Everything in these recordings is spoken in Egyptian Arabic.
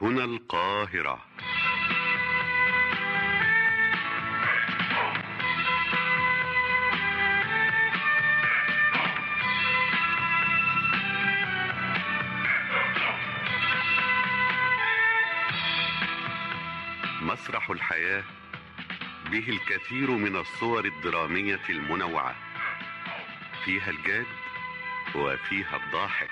هنا القاهرة مسرح الحياة به الكثير من الصور الدرامية المنوعة فيها الجاد وفيها الضاحك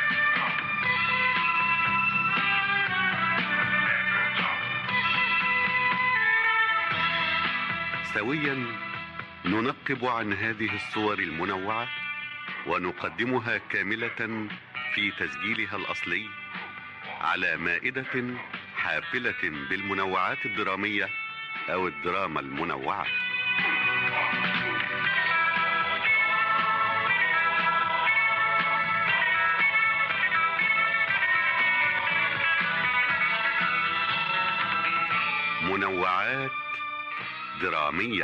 سويا ننقب عن هذه الصور المنوعة ونقدمها كاملة في تسجيلها الأصلي على مائدة حافلة بالمنوعات الدرامية أو الدراما المنوعة منوعات درامية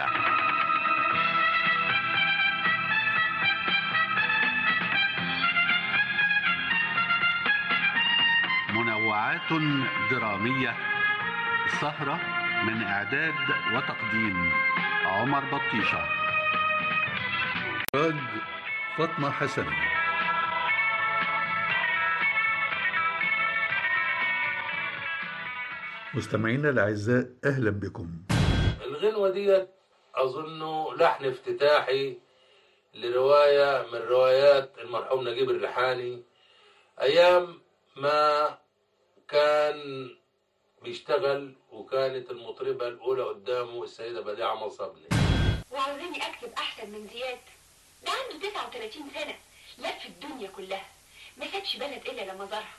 منوعات درامية سهرة من إعداد وتقديم عمر بطيشة إخراج فاطمة حسن مستمعينا الأعزاء أهلا بكم الغنوة ديت أظنه لحن افتتاحي لرواية من روايات المرحوم نجيب الريحاني أيام ما كان بيشتغل وكانت المطربة الأولى قدامه السيدة بديعة مصبني وعاوزاني اكتب احسن من زياد ده عنده 39 سنه لف الدنيا كلها ما سابش بلد الا لما زارها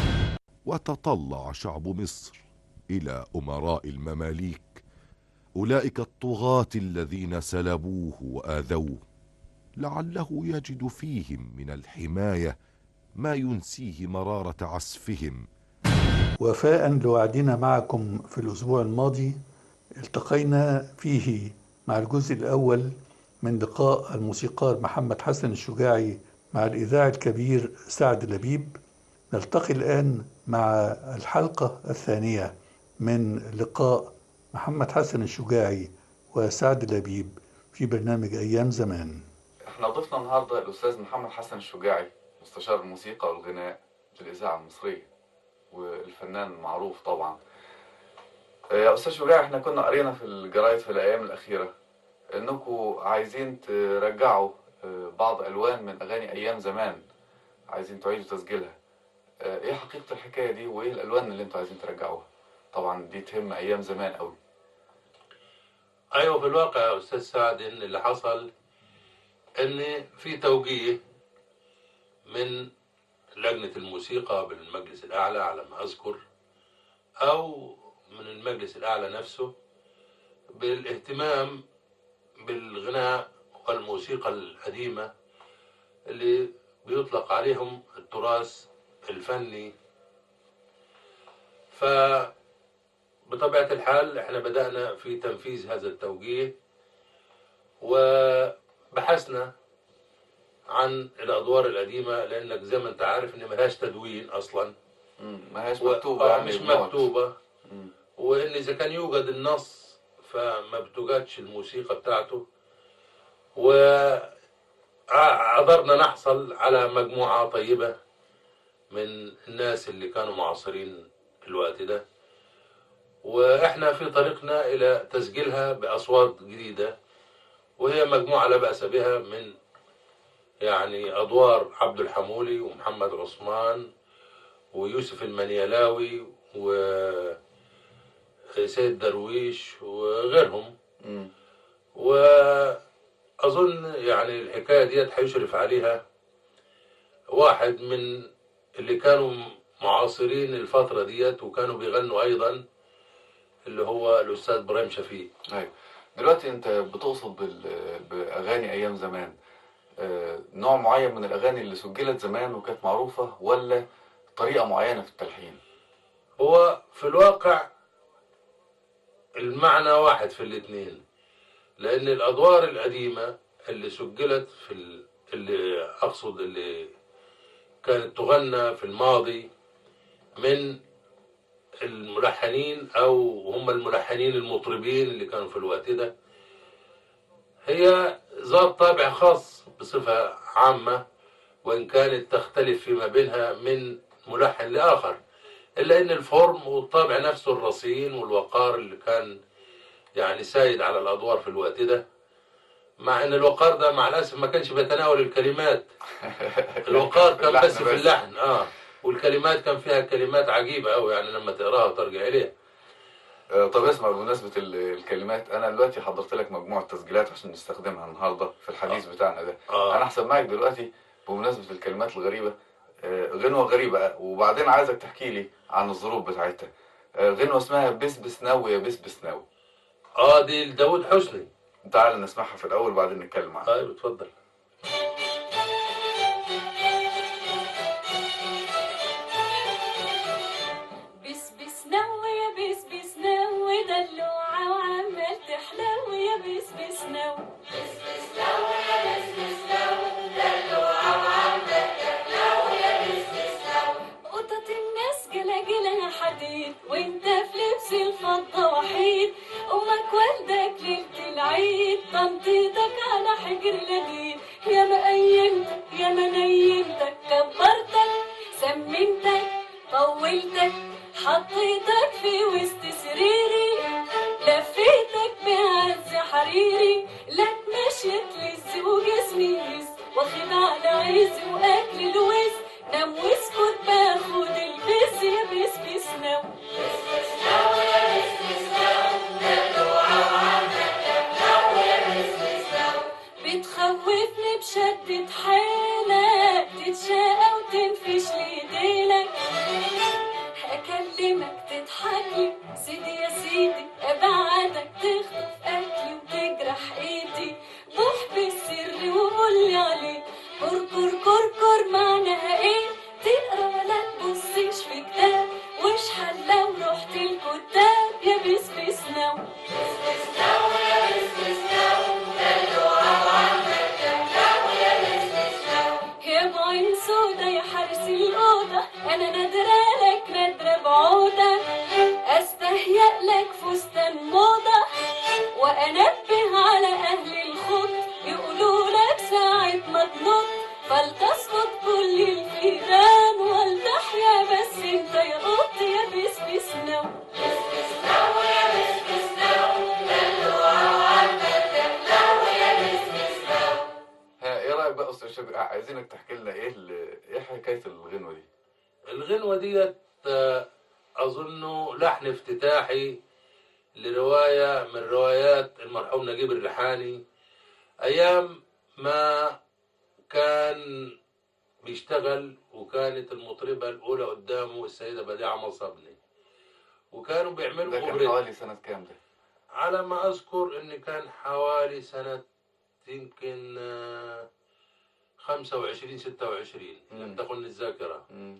وتطلع شعب مصر الى امراء المماليك اولئك الطغاه الذين سلبوه واذوه لعله يجد فيهم من الحمايه ما ينسيه مراره عسفهم وفاء لوعدنا معكم في الأسبوع الماضي التقينا فيه مع الجزء الأول من لقاء الموسيقار محمد حسن الشجاعي مع الإذاعي الكبير سعد لبيب نلتقي الآن مع الحلقة الثانية من لقاء محمد حسن الشجاعي وسعد لبيب في برنامج أيام زمان احنا ضفنا النهارده الاستاذ محمد حسن الشجاعي مستشار الموسيقى والغناء في الاذاعه المصريه والفنان معروف طبعا آه، يا استاذ شجاعي احنا كنا قرينا في الجرايد في الايام الاخيره انكم عايزين ترجعوا آه، بعض الوان من اغاني ايام زمان عايزين تعيدوا تسجيلها آه، ايه حقيقه الحكايه دي وايه الالوان اللي انتوا عايزين ترجعوها طبعا دي تهم ايام زمان قوي أيوة في الواقع يا أستاذ سعد إن اللي حصل إن في توجيه من لجنة الموسيقى بالمجلس الأعلى على ما أذكر أو من المجلس الأعلى نفسه بالاهتمام بالغناء والموسيقى القديمة اللي بيطلق عليهم التراث الفني فبطبيعة الحال احنا بدأنا في تنفيذ هذا التوجيه وبحثنا عن الأدوار القديمة لأنك زي ما أنت عارف إن ملهاش تدوين أصلا مم، ما هيش و- مكتوبه آه، يعني مش بنوت. مكتوبة مم. وإن إذا كان يوجد النص فما بتوجدش الموسيقى بتاعته وقدرنا نحصل على مجموعة طيبة من الناس اللي كانوا معاصرين الوقت ده وإحنا في طريقنا إلى تسجيلها بأصوات جديدة وهي مجموعة لا بأس بها من يعني أدوار عبد الحمولي ومحمد عثمان ويوسف المنيلاوي وسيد درويش وغيرهم مم. وأظن يعني الحكاية ديت هيشرف عليها واحد من اللي كانوا معاصرين الفترة ديت وكانوا بيغنوا أيضا اللي هو الأستاذ إبراهيم شفيق ايوه دلوقتي انت بتقصد بال- باغاني ايام زمان آه، نوع معين من الاغاني اللي سجلت زمان وكانت معروفه ولا طريقه معينه في التلحين هو في الواقع المعنى واحد في الاثنين لأن الأدوار القديمة اللي سجلت في ال... اللي أقصد اللي كانت تغنى في الماضي من الملحنين او هم الملحنين المطربين اللي كانوا في الوقت ده هي ذات طابع خاص بصفة عامة وإن كانت تختلف فيما بينها من ملحن لآخر إلا إن الفورم والطابع نفسه الرصين والوقار اللي كان يعني سايد على الأدوار في الوقت ده مع إن الوقار ده مع الأسف ما كانش بيتناول الكلمات الوقار كان اللحن بس في بس. اللحن آه والكلمات كان فيها كلمات عجيبة أوي يعني لما تقراها وترجع إليها آه، طب اسمع بمناسبة ال- الكلمات أنا دلوقتي حضرت لك مجموعة تسجيلات عشان نستخدمها النهاردة في الحديث بتاعنا ده آه. أنا هحسب معاك دلوقتي بمناسبة الكلمات الغريبة آه، غنوة غريبة وبعدين عايزك تحكي لي عن الظروف بتاعتها آه، غنوة اسمها بس بس ناوي يا بس بس ناوي آه دي لداود حسني تعال نسمعها في الأول وبعدين نتكلم عنها طيب اتفضل بس بس نوي يا بس بس نوي دلوعة وعمال تحلو يا بس بس نوي قطط الناس جلاجلها حديد وانت في لبس الفضة وحيد امك والدك ليلة العيد تنطيطك على حجر لذيذ يا ما قيمتك يا ما نيمتك كبرتك سمنتك طولتك حطيتك في وسط سريري لفيتك بعز حريري لك مشيت لز وجسمي لز واخد على عز واكل الوز نام واسكت باخد البس يا بس بس نام بتخوفني بشدة حيلك تتشاقى وتنفش ليديلك هكلمك تضحكلي سيدي يا سيدي ابعدك تخطف اكلي وتجرح ايدي بوح بالسر وقولي عليه كركر كركر معناها ايه تقرا ولا تبصيش في كتاب واشحال لو رحت الكتاب يا بس بس ناو يا بعين سودا يا حارس الأوضة أنا نادرة لك نادرة بعودة أستهيأ لك فستان موضة وأنبه على أهل الخط يقولوا لك ساعة ما تنط فلتسقط كل الفيران ولتحيا بس انت يا قط يا بس بس نو ها ايه رايك بقى استاذ شبيب عايزينك تحكي لنا ايه ال- ايه حكايه الغنوه دي الغنوة ديت آه، أظنه لحن افتتاحي لرواية من روايات المرحوم نجيب الريحاني أيام ما كان بيشتغل وكانت المطربة الأولى قدامه السيدة بديعة مصابني وكانوا بيعملوا ده كان أوبريت حوالي سنه كام ده على ما أذكر إن كان حوالي سنة يمكن آه، 25 26 مم. لم تخن الذاكرة مم.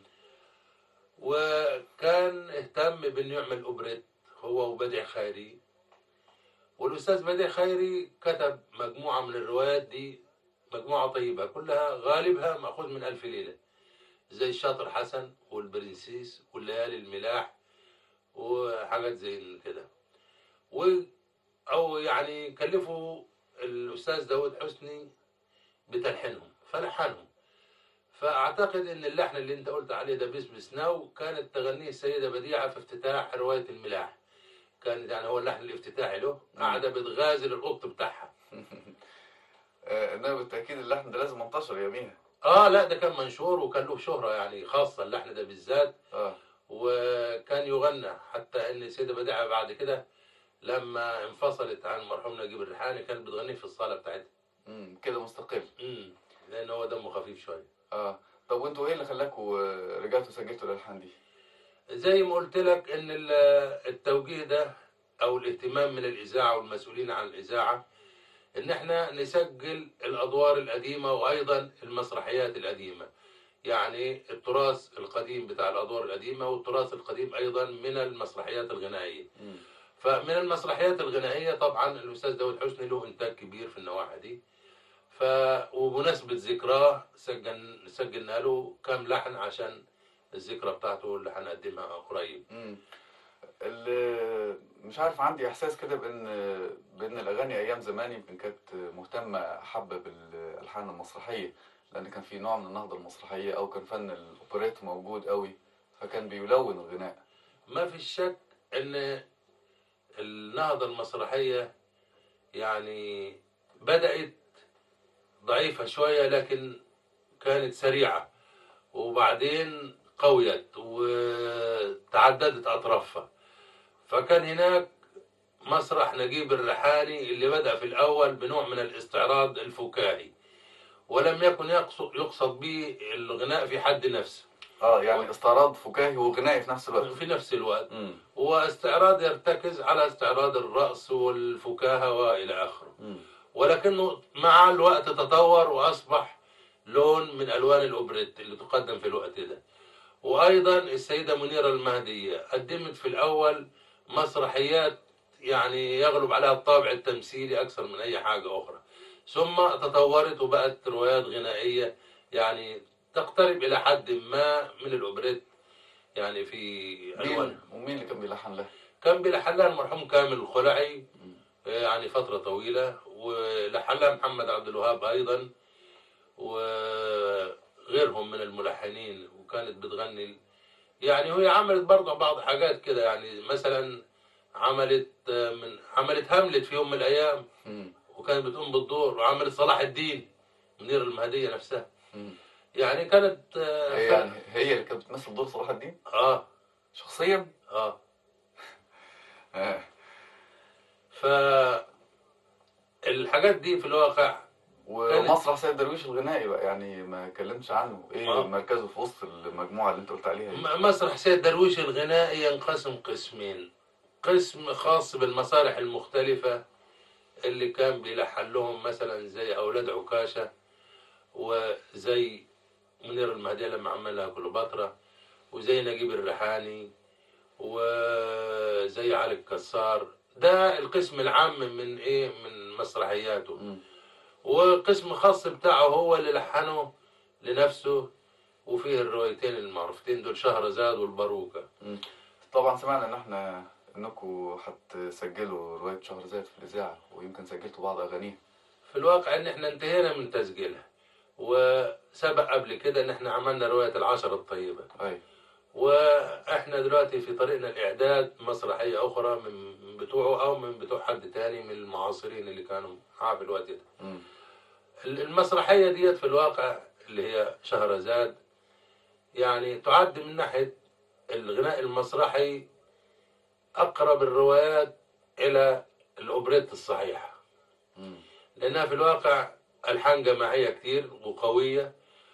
وكان اهتم بانه يعمل اوبريت هو وبديع خيري والاستاذ بديع خيري كتب مجموعه من الروايات دي مجموعه طيبه كلها غالبها ماخوذ من الف ليله زي الشاطر حسن والبرنسيس والليالي الملاح وحاجات زي كده و او يعني كلفوا الاستاذ داود حسني بتلحينهم فلحنهم فاعتقد ان اللحن اللي انت قلت عليه ده بس بس ناو كانت تغنيه السيده بديعه في افتتاح روايه الملاح كانت يعني هو اللحن الافتتاحي له قاعده بتغازل القط بتاعها آه انما بالتاكيد اللحن ده لازم منتشر يوميها اه لا ده كان منشور وكان له شهره يعني خاصه اللحن ده بالذات اه وكان يغنى حتى ان السيده بديعه بعد كده لما انفصلت عن المرحوم نجيب الريحاني كانت بتغنيه في الصاله بتاعتها امم كده مستقل امم لان هو دمه خفيف شويه اه طب وانتوا ايه اللي خلاكوا آه، رجعتوا سجلتوا الالحان دي زي ما قلت لك ان ال- التوجيه ده او الاهتمام من الاذاعه والمسؤولين عن الاذاعه ان احنا نسجل الادوار القديمه وايضا المسرحيات القديمه يعني التراث القديم بتاع الادوار القديمه والتراث القديم ايضا من المسرحيات الغنائيه مم. فمن المسرحيات الغنائيه طبعا الاستاذ داود حسني له انتاج كبير في النواحي دي ف وبمناسبه ذكراه سجل سجلنا له كام لحن عشان الذكرى بتاعته اللي هنقدمها قريب مم. اللي مش عارف عندي احساس كده بان بان الاغاني ايام زمان يمكن كانت مهتمه احب بالالحان المسرحيه لان كان في نوع من النهضه المسرحيه او كان فن الاوبريت موجود قوي فكان بيلون الغناء ما في شك ان النهضة المسرحية يعني بدأت ضعيفة شوية لكن كانت سريعة وبعدين قويت وتعددت أطرافها فكان هناك مسرح نجيب الريحاني اللي بدأ في الأول بنوع من الاستعراض الفكاهي ولم يكن يقصد, يقصد به الغناء في حد نفسه اه يعني استعراض فكاهي وغنائي في نفس الوقت في نفس الوقت مم. واستعراض يرتكز على استعراض الرأس والفكاهة وإلى آخره مم. ولكنه مع الوقت تطور وأصبح لون من ألوان الأوبريت اللي تقدم في الوقت ده وأيضا السيدة منيرة المهدية قدمت في الأول مسرحيات يعني يغلب عليها الطابع التمثيلي أكثر من أي حاجة أخرى ثم تطورت وبقت روايات غنائية يعني تقترب إلى حد ما من الأوبريت يعني في ألوانها مين ومين اللي كان بيلحن له؟ كان بيلحن لها المرحوم كامل الخلعي يعني فترة طويلة ولحن لها محمد عبد الوهاب أيضا وغيرهم من الملحنين وكانت بتغني يعني وهي عملت برضه بعض حاجات كده يعني مثلا عملت من عملت هاملت في يوم من الأيام مم. وكانت بتقوم بالدور وعملت صلاح الدين منير المهدية نفسها مم. يعني كانت آه، هي يعني هي اللي كانت بتمثل دور صلاح الدين اه شخصيا؟ اه آه. ف الحاجات دي في الواقع ومسرح سيد درويش الغنائي بقى يعني ما اتكلمتش عنه ايه آه. مركزه في وسط المجموعه اللي انت قلت عليها دي م- مسرح سيد درويش الغنائي ينقسم قسمين قسم خاص بالمسارح المختلفة اللي كان بيلحن لهم مثلا زي أولاد عكاشة وزي منير المهدي لما عملها كليوباترا وزي نجيب الريحاني وزي علي الكسار ده القسم العام من ايه من مسرحياته مم. وقسم خاص بتاعه هو اللي لحنه لنفسه وفيه الروايتين المعروفتين دول شهرزاد والباروكة مم. طبعا سمعنا ان احنا انكم هتسجلوا روايه شهرزاد في الاذاعه ويمكن سجلتوا بعض اغانيها في الواقع ان احنا انتهينا من تسجيلها وسبق قبل كده ان احنا عملنا رواية العشرة الطيبة اي واحنا دلوقتي في طريقنا الاعداد مسرحية اخرى من من بتوعه او من بتوع حد تاني من المعاصرين اللي كانوا معاه في الوقت ده مم. المسرحية ديت في الواقع اللي هي شهرزاد يعني تعد من ناحية الغناء المسرحي أقرب الروايات إلى الأوبريت الصحيحة مم. لأنها في الواقع ألحان جماعية كتير وقوية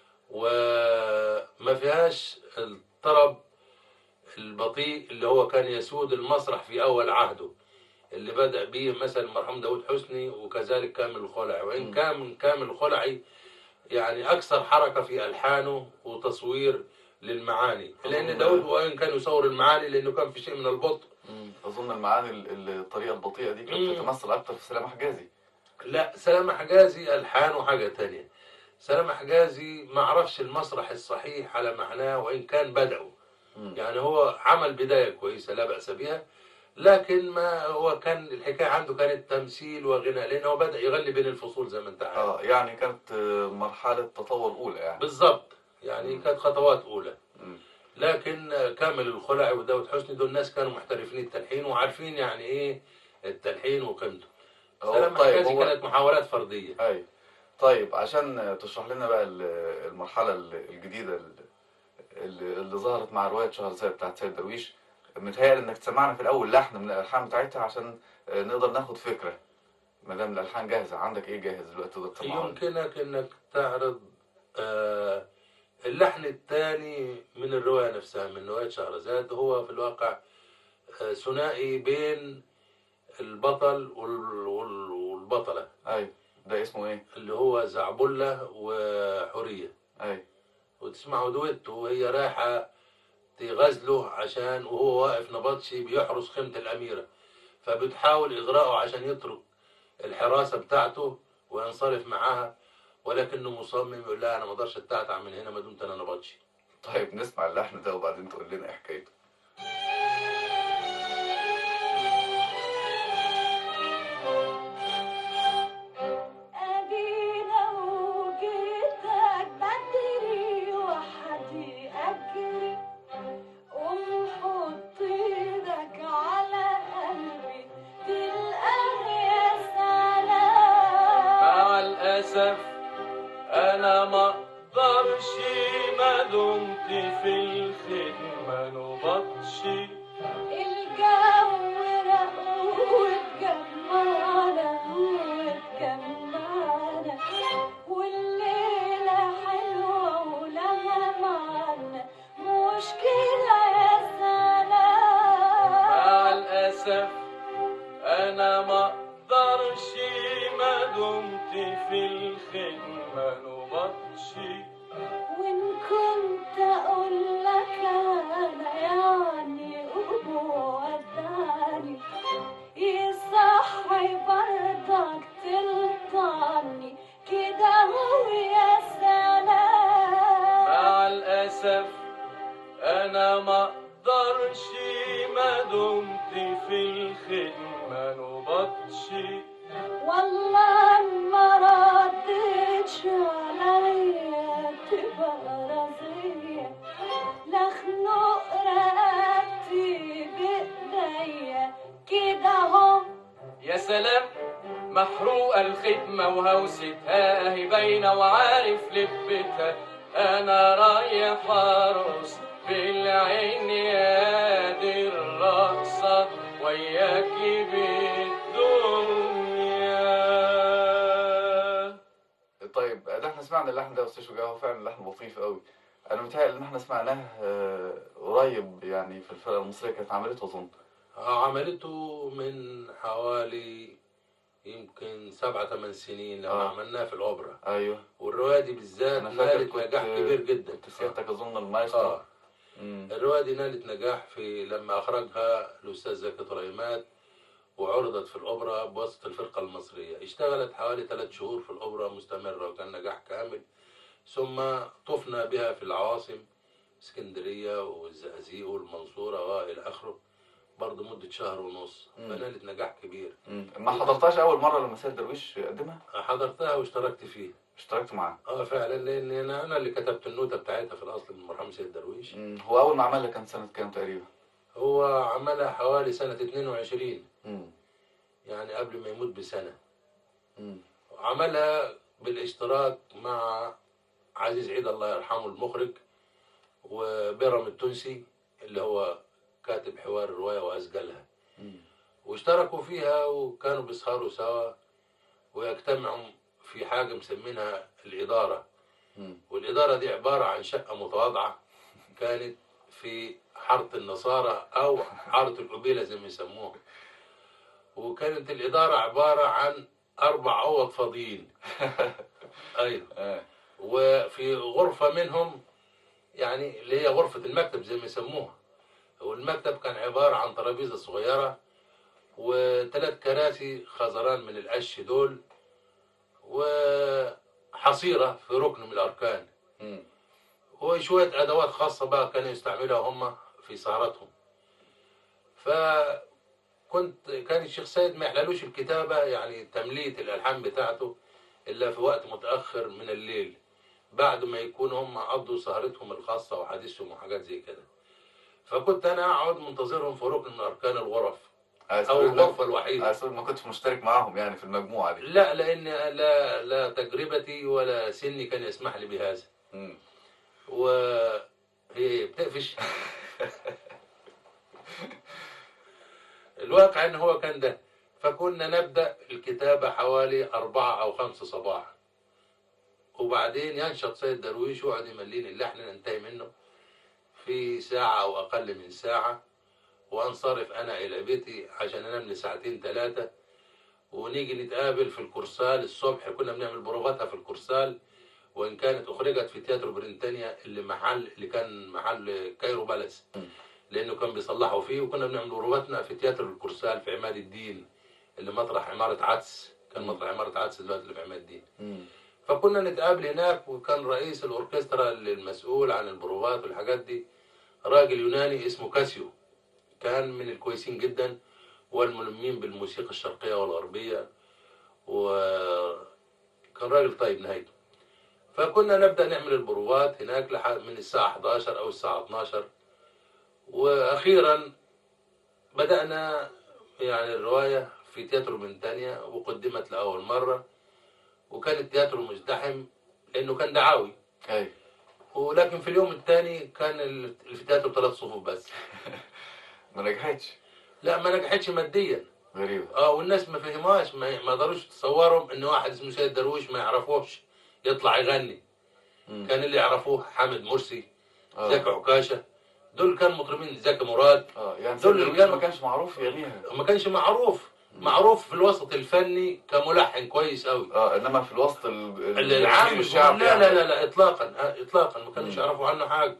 وما فيهاش الطرب البطيء اللي هو كان يسود المسرح في أول عهده اللي بدأ به مثلا المرحوم داود حسني وكذلك كامل الخلعي وإن مم. كان كامل الخلعي يعني أكثر حركة في ألحانه وتصوير للمعاني لأن أظن- داود وإن كان يصور المعاني لأنه كان في شيء من البطء مم. اظن المعاني ال- ال- الطريقه البطيئه دي كانت مم. بتتمثل اكتر في سلام حجازي لا سلامة حجازي ألحانه حاجة تانية سلامة حجازي ما عرفش المسرح الصحيح على معناه وإن كان بدأه مم. يعني هو عمل بداية كويسة لا بأس بها لكن ما هو كان الحكاية عنده كانت تمثيل وغناء لأنه هو بدأ يغني بين الفصول زي ما أنت عارف اه يعني كانت آه، مرحله تطور اولى يعني بالظبط يعني كانت خطوات أولى مم. لكن كامل الخلعي وداود حسني دول ناس كانوا محترفين التلحين وعارفين يعني إيه التلحين وقيمته هو- سلامة طيب حجازي هو كانت محاولات فردية اي طيب عشان تشرح لنا بقى ال- المرحله ال- الجديده ال- اللي اللي ظهرت مع روايه شهرزاد بتاعت سيد درويش متهيألي انك تسمعنا في الاول لحن من الالحان بتاعتها عشان آه، نقدر ناخد فكره ما دام الالحان جاهزه عندك ايه جاهز دلوقتي تقدر تسمعه لنا؟ يمكنك انك تعرض آه، اللحن الثاني من الرواية نفسها من رواية شهرزاد هو في الواقع آه، ثنائي بين البطل وال- وال- والبطلة اي ده اسمه ايه؟ اللي هو زعبلة وحورية اي وتسمعوا دويتو وهي رايحة تغزله عشان وهو واقف نبطشي بيحرس خيمة الأميرة فبتحاول إغراءه عشان يترك الحراسة بتاعته وينصرف معاها ولكنه مصمم يقول لها أنا ما أقدرش أتعتع من هنا ما دمت أنا نبطشي طيب نسمع اللحن ده وبعدين تقول لنا ايه حكايته نبطشي الجو رقوق جمعنا واتجمعنا والليلة حلوة ولها معنى مش كده يا سلام مع الأسف أنا ما أقدرش ما دمت في الخدمة نبطشي وإن كنت أقول لك أنا يعني وداني يصحي برضك تلطعني كده هو يا سلام مع الأسف أنا ما أقدرش ما دمت في الخدمة نبطشي والله ما ردتش عليا تبقى رزية لخنق رقبتي بإيديا كده اهو يا سلام محروقة الخدمة وهوستها اهي باينة وعارف لبتها أنا رايح أرقص بالعين يا دي الرقصة وياكي بالدنيا طيب ده احنا سمعنا اللحن ده يا استاذ شجاع هو فعلا لحن لطيف قوي انا متهيألي ان احنا سمعناه آه، قريب يعني في الفرقه المصريه كانت عملته اظن عملته من حوالي يمكن سبعة ثمان سنين لما آه. عملناه في الأوبرا ايوه والرواية دي بالذات انا فاكر نالت كنت نجاح كبير جدا كنت سيادتك اظن المايسترو آه. مم. الرواية دي نالت نجاح في لما أخرجها الأستاذ زكي طريمات وعرضت في الأوبرا بواسطة الفرقة المصرية اشتغلت حوالي ثلاث شهور في الأوبرا مستمرة وكان نجاح كامل ثم طفنا بها في العواصم اسكندرية والزقازيق والمنصورة وإلى آخره برضه مدة شهر ونص مم. فنالت نجاح كبير مم. ما حضرتهاش اول مره لما سيد درويش قدمها حضرتها واشتركت فيه اشتركت معاه اه فعلا لان انا انا اللي كتبت النوتة بتاعتها في الاصل من مرحوم سيد درويش مم. هو اول ما عملها كان سنه كام تقريبا هو عملها حوالي سنة 22 مم. يعني قبل ما يموت بسنة مم. عملها بالاشتراك مع عزيز عيد الله يرحمه المخرج وبيرم التونسي اللي هو كاتب حوار الرواية وأسجلها مم. واشتركوا فيها وكانوا بيسهروا سوا ويجتمعوا في حاجة مسمينها الإدارة مم. والإدارة دي عبارة عن شقة متواضعة كانت في حارة النصارى أو حارة القبيلة زي ما يسموها وكانت الإدارة عبارة عن أربع أوض فاضيين أيوه آه. وفي غرفة منهم يعني اللي هي غرفة المكتب زي ما يسموها والمكتب كان عبارة عن ترابيزة صغيرة وثلاث كراسي خزران من القش دول وحصيرة في ركن من الأركان مم. وشوية أدوات خاصة بقى كانوا يستعملوها هم في سهرتهم فكنت كان الشيخ سيد ما يحللوش الكتابة يعني تملية الألحان بتاعته إلا في وقت متأخر من الليل بعد ما يكونوا هم قضوا سهرتهم الخاصة وحديثهم وحاجات زي كده فكنت أنا أقعد منتظرهم في ركن من أركان الغرف عايز أو تقول لك- الغرفة الوحيدة عايز تقول ما كنتش مشترك معاهم يعني في المجموعه دي لا لأن لا لا تجربتي ولا سني كان يسمح لي بهذا مم. وهي بتقفش الواقع ان هو كان ده فكنا نبدا الكتابه حوالي أربعة او خمسة صباحا وبعدين ينشط سيد درويش ويقعد يمليني اللحن ننتهي منه في ساعة أو أقل من ساعة وأنصرف أنا إلى بيتي عشان أنام لي ساعتين ثلاثة ونيجي نتقابل في الكورسال الصبح كنا بنعمل بروفاتها في الكورسال وإن كانت أخرجت في تياترو بريطانيا اللي محل اللي كان محل كايرو بالاس لأنه كان بيصلحوا فيه وكنا بنعمل بروفاتنا في تياترو الكورسال في عماد الدين اللي مطرح عمارة عدس كان مطرح عمارة عدس دلوقتي اللي في عماد الدين مم. فكنا نتقابل هناك وكان رئيس الأوركسترا اللي المسؤول عن البروفات والحاجات دي راجل يوناني اسمه كاسيو كان من الكويسين جدا والملمين بالموسيقى الشرقية والغربية وكان راجل طيب نهايته فكنا نبدأ نعمل البروفات هناك لحد من الساعة 11 أو الساعة 12 وأخيرا بدأنا يعني الرواية في تياترو بنتانيا وقدمت لأول مرة وكان التياترو مزدحم لأنه كان دعاوي ايوه ولكن في اليوم الثاني كان ال- الفتيات بثلاث صفوف بس ما نجحتش لا ما نجحتش ماديا غريبة اه والناس ما فهموهاش ما ما قدروش يتصوروا ان واحد اسمه سيد درويش ما يعرفوش يطلع يغني مم. كان اللي يعرفوه حامد مرسي آه. زكي عكاشه دول كانوا مطربين زكي مراد اه يعني دول سيد اللي درويش كانوا- ما كانش معروف يغنيها ما كانش معروف معروف في الوسط الفني كملحن كويس قوي اه انما في الوسط ال- ال- العام الشعب لا لا لا لا اطلاقا آه، اطلاقا ما كانوش مم. يعرفوا عنه حاجه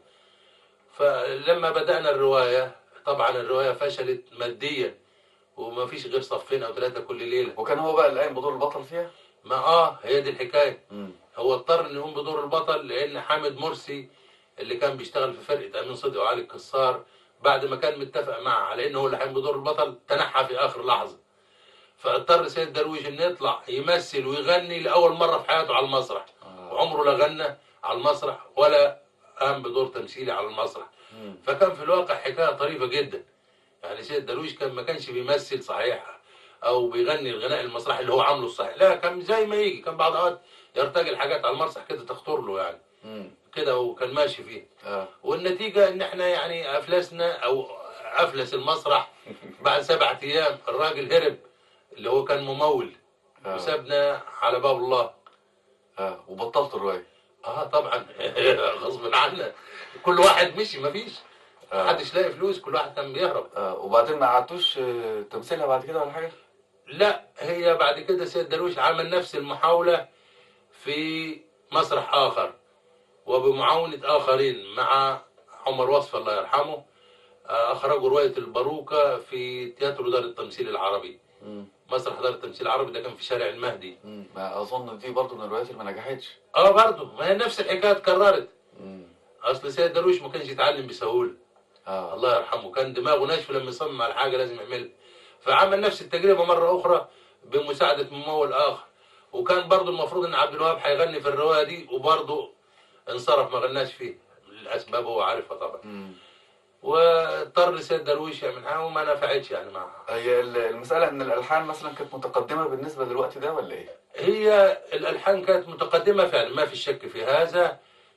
فلما بدانا الروايه طبعا الروايه فشلت ماديا وما فيش غير صفين او ثلاثه كل ليله وكان هو بقى اللي قايم بدور البطل فيها ما اه هي دي الحكايه مم. هو اضطر انه يقوم بدور البطل لان حامد مرسي اللي كان بيشتغل في فرقه امين صدقي وعلي الكسار بعد ما كان متفق معه على انه هو اللي هيقوم بدور البطل تنحى في اخر لحظه فاضطر سيد درويش انه يطلع يمثل ويغني لاول مره في حياته على المسرح آه. وعمره لا غنى على المسرح ولا قام بدور تمثيلي على المسرح مم. فكان في الواقع حكايه طريفه جدا يعني سيد درويش كان ما كانش بيمثل صحيح او بيغني الغناء المسرحي اللي هو عامله الصحيح لا كان زي ما يجي كان بعض اوقات يرتجل حاجات على المسرح كده تخطر له يعني مم. كده وكان ماشي فيه اه والنتيجه ان احنا يعني افلسنا او افلس المسرح بعد سبعة ايام الراجل هرب اللي هو كان ممول اه وسابنا على باب الله اه وبطلت الرواية اه طبعا غصب عنا كل واحد مشي مفيش آه. محدش لاقي فلوس كل واحد كان بيهرب آه. وبعدين ما قعدتوش آه، تمثيلها بعد كده ولا حاجة؟ لا هي بعد كده سيد درويش عمل نفس المحاولة في مسرح آخر وبمعاونة آخرين مع عمر وصف الله يرحمه آه، أخرجوا رواية الباروكة في تياترو دار التمثيل العربي مم. مسرح دار التمثيل العربي ده كان في شارع المهدي مم. ما اظن دي برضو من الروايات اللي ما نجحتش اه برضه ما هي نفس الحكاية اتكررت مم. أصل سيد درويش ما كانش يتعلم بسهولة اه الله يرحمه كان دماغه ناشفه لما يصمم على حاجه لازم يعملها فعمل نفس التجربه مره اخرى بمساعده ممول اخر وكان برضه المفروض ان عبد الوهاب هيغني في الروايه دي وبرضه انصرف ما غناش فيه الاسباب هو عارفها طبعا مم. واضطر سيد درويش يعمل حاجه وما نفعتش يعني معها هي ال- المسألة ان الالحان مثلا كانت متقدمة بالنسبة للوقت ده ولا ايه؟ هي الالحان كانت متقدمه فعلا ما في شك في هذا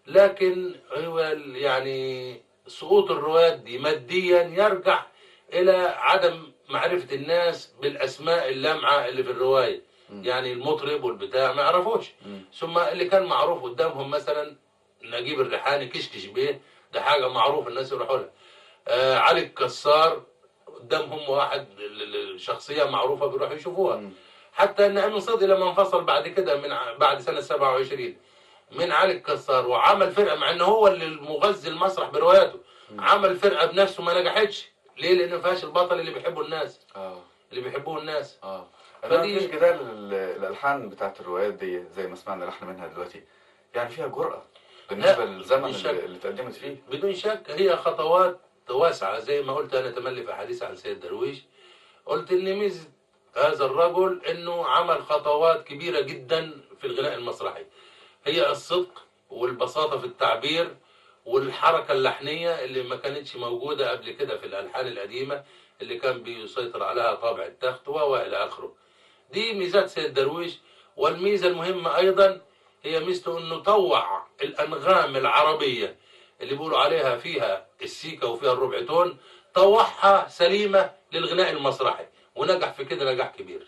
لكن هو ال- يعني سقوط الرواد دي ماديا يرجع الى عدم معرفه الناس بالاسماء اللامعه اللي في الروايه مم. يعني المطرب والبتاع ما يعرفوش مم. ثم اللي كان معروف قدامهم مثلا نجيب الريحاني كشكش بيه ده حاجه معروف الناس يروحوا لها آه علي الكسار قدامهم واحد ال- ال- الشخصيه معروفه بيروحوا يشوفوها مم. حتى ان امين صدقي لما انفصل بعد كده من ع- بعد سنه 27 من علي الكسار وعمل فرقه مع ان هو اللي مغذي المسرح برواياته عمل فرقه بنفسه ما نجحتش ليه؟ لان ما فيهاش البطل اللي بيحبه الناس اه اللي بيحبوه الناس اه انا فدي- مفيش جدال ال- الالحان بتاعت الروايات دي زي ما سمعنا لحن منها دلوقتي يعني فيها جرأة بالنسبة لا، للزمن مفيش اللي, شك. اللي اتقدمت فيه بدون شك هي خطوات واسعه زي ما قلت انا تملي في حديث عن سيد درويش قلت ان ميزه هذا الرجل انه عمل خطوات كبيره جدا في الغناء المسرحي هي الصدق والبساطه في التعبير والحركه اللحنيه اللي ما كانتش موجوده قبل كده في الالحان القديمه اللي كان بيسيطر عليها طابع التخت والى اخره دي ميزات سيد درويش والميزه المهمه ايضا هي ميزته انه طوع الانغام العربيه اللي بيقولوا عليها فيها السيكا وفيها الربع تون طوعها سليمه للغناء المسرحي ونجح في كده نجاح كبير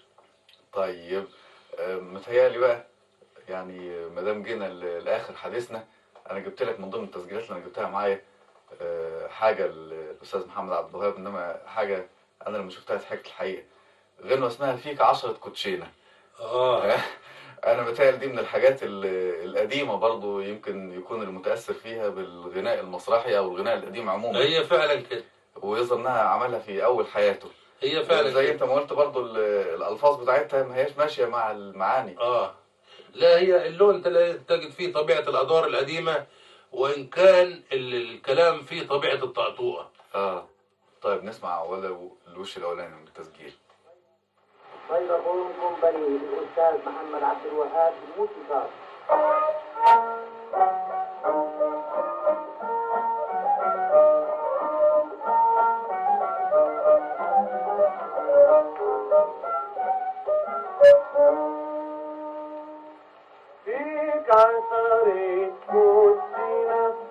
طيب آه، متهيألي بقى يعني ما دام جينا ل- لاخر حديثنا انا جبت لك من ضمن التسجيلات اللي انا جبتها معايا آه، حاجه للاستاذ محمد عبد الوهاب انما حاجه انا لما شفتها ضحكت الحقيقه غنوه اسمها فيك عشرة كوتشينه اه انا متهيألي دي من الحاجات ال- القديمه برضو يمكن يكون المتاثر فيها بالغناء المسرحي او الغناء القديم عموما هي فعلا كده ويظهر انها عملها في اول حياته هي فعلا زي كده. انت ما قلت برضو ال- الالفاظ بتاعتها ما هياش ماشيه مع المعاني اه لا هي اللون تلا- تجد فيه طبيعه الادوار القديمه وان كان ال- الكلام فيه طبيعه الطقطوقه اه طيب نسمع ولا الوش الاولاني من التسجيل فيضربون كومباني للأستاذ محمد عبد الوهاب الموسيقار فيك عشرة كوتشينة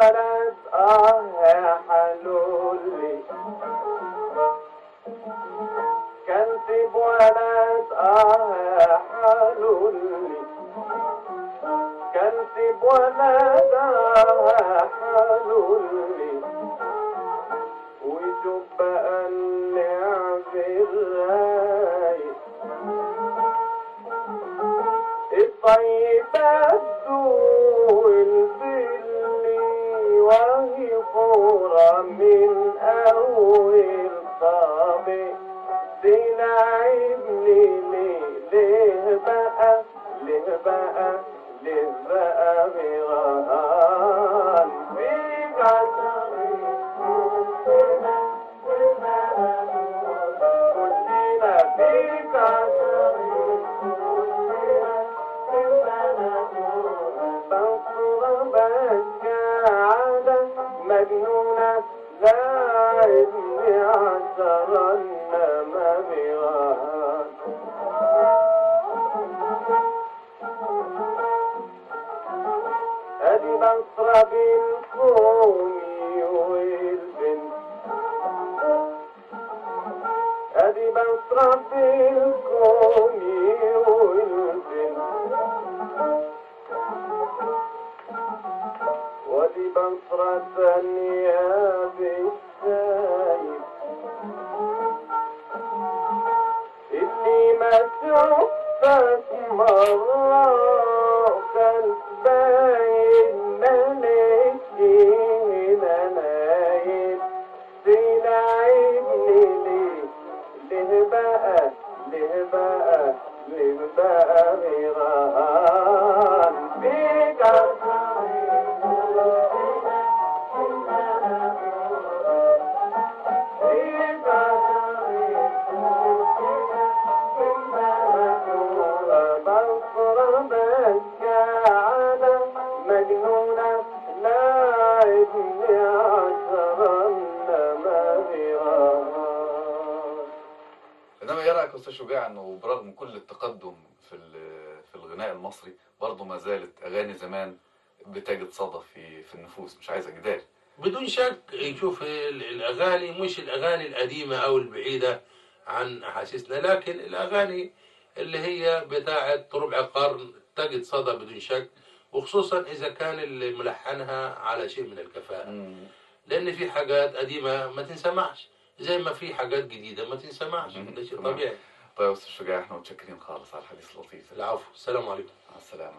ولد اه يا حلولي كنسب ولد اه يا حلولي كنسب ولد اه يا حلولي وشوف بقى النعم الرايق الطيبات دول باللي وهي فورة من أول طابق تلعبني ليه ليه بقى ليه بقى ليه بقى بغرام فيك كلنا فيك مجنونة لاعبني عشرا ما بغاها ادي بصرة بالكومي والبنت ادي بصرة بالكومي والبنت ودي بصرة ثانية بالسايب اللي ما شفتك مرة كان باين مالك هنا نايم تلعبني ليه ليه بقى ليه بقى ليه بقى غيران بيك مجنونة لاعبني عشرا ما بغاها انما ايه رايك يا استاذ شجاع انه برغم كل التقدم في ال- في الغناء المصري برضه ما زالت اغاني زمان بتجد صدى في في النفوس مش عايز جدال بدون شك يشوف ال- الأغاني مش الأغاني القديمة أو البعيدة عن أحاسيسنا لكن الأغاني اللي هي بتاعة ربع قرن تجد صدى بدون شك وخصوصا إذا كان اللي ملحنها على شيء من الكفاءة لأن في حاجات قديمة ما تنسمعش زي ما في حاجات جديدة ما تنسمعش ده شيء تمام. طبيعي طيب يا استاذ شجاع احنا متشكرين خالص على الحديث اللطيف العفو السلام عليكم مع السلامه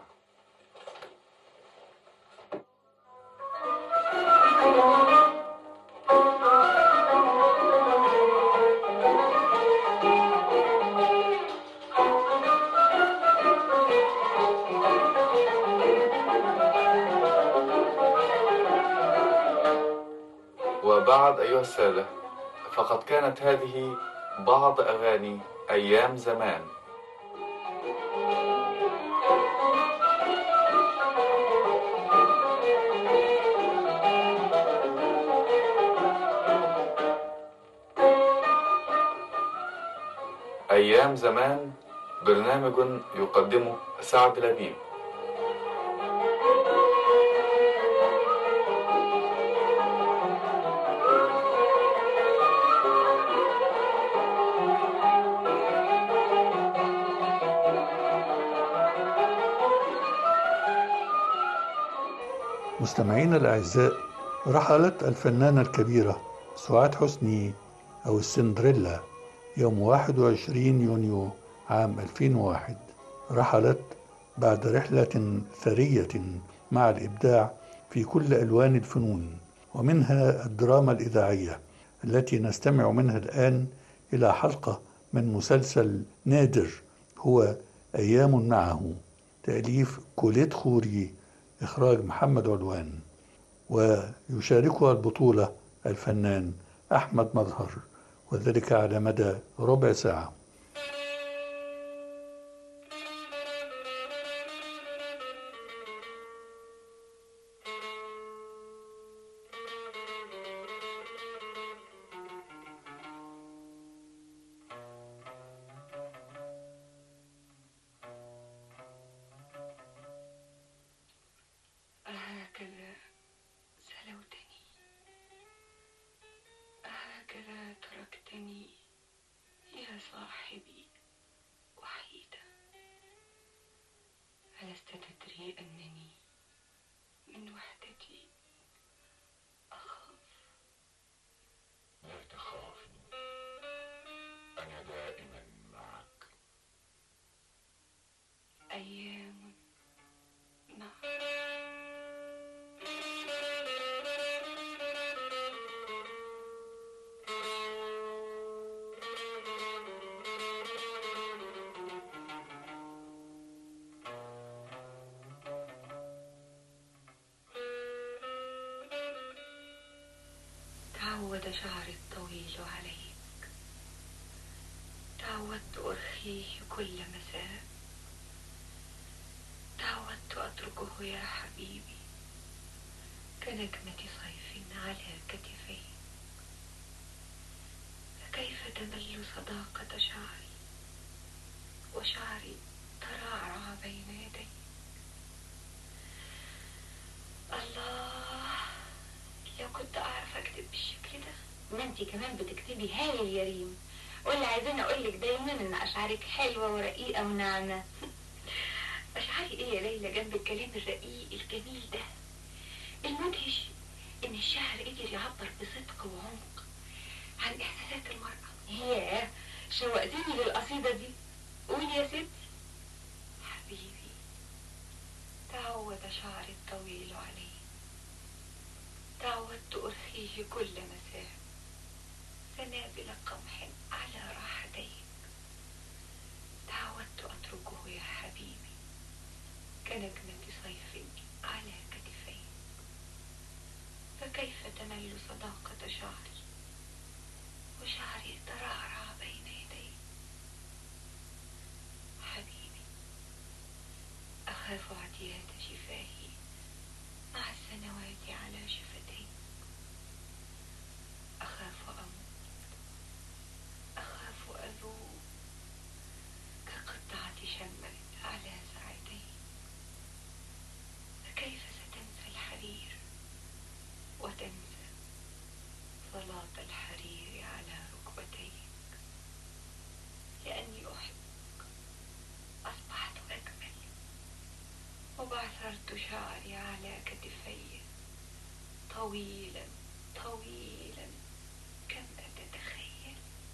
وبعد أيها السادة فقد كانت هذه بعض أغاني أيام زمان أيام زمان برنامج يقدمه سعد لبيب مستمعينا الأعزاء رحلت الفنانة الكبيرة سعاد حسني أو السندريلا يوم 21 يونيو عام 2001 رحلت بعد رحلة ثرية مع الإبداع في كل ألوان الفنون ومنها الدراما الإذاعية التي نستمع منها الآن إلى حلقة من مسلسل نادر هو أيام معه تأليف كوليت خوري إخراج محمد علوان ويشاركها البطولة الفنان أحمد مظهر وذلك على مدى ربع ساعة هكذا صاحبي وحيدة ألست تدري أنني من وحدتي أخاف لا تخافي أنا دائما معك أيام معك تعود شعري الطويل عليك تعودت أرخيه كل مساء تعودت أتركه يا حبيبي كنجمة صيف على كتفي فكيف تمل صداقة شعري وشعري ترعرع بين يدي الله لو كنت أعرف أكتب بالشكل ده ما انت كمان بتكتبي هايل يا ريم ولا عايزين اقول لك دايما ان اشعارك حلوه ورقيقه وناعمه أشعري إيه يا ليلى جنب الكلام الرقيق الجميل ده المدهش إن الشاعر قدر يعبر بصدق وعمق عن إحساسات المرأة ياه شوقتيني للقصيده دي قولي يا ستي حبيبي تعود شعري الطويل علي تعودت أرخيه كل مساء سنابل قمح على راحتيك تعودت أتركه يا حبيبي كنجمة صيف على كتفي فكيف تمل صداقة شعري وشعري ترعرع بين يدي حبيبي أخاف اعتياد شفاهي مع السنوات على شفتي أخاف أموت أخاف أذوب كقطعة شمع على ساعتي فكيف ستنسى الحرير وتنسى صلاة الحرير على ركبتيك لأني أحبك أصبحت أجمل وبعثرت شعري على كتفي طويلا طويلا كما تتخيل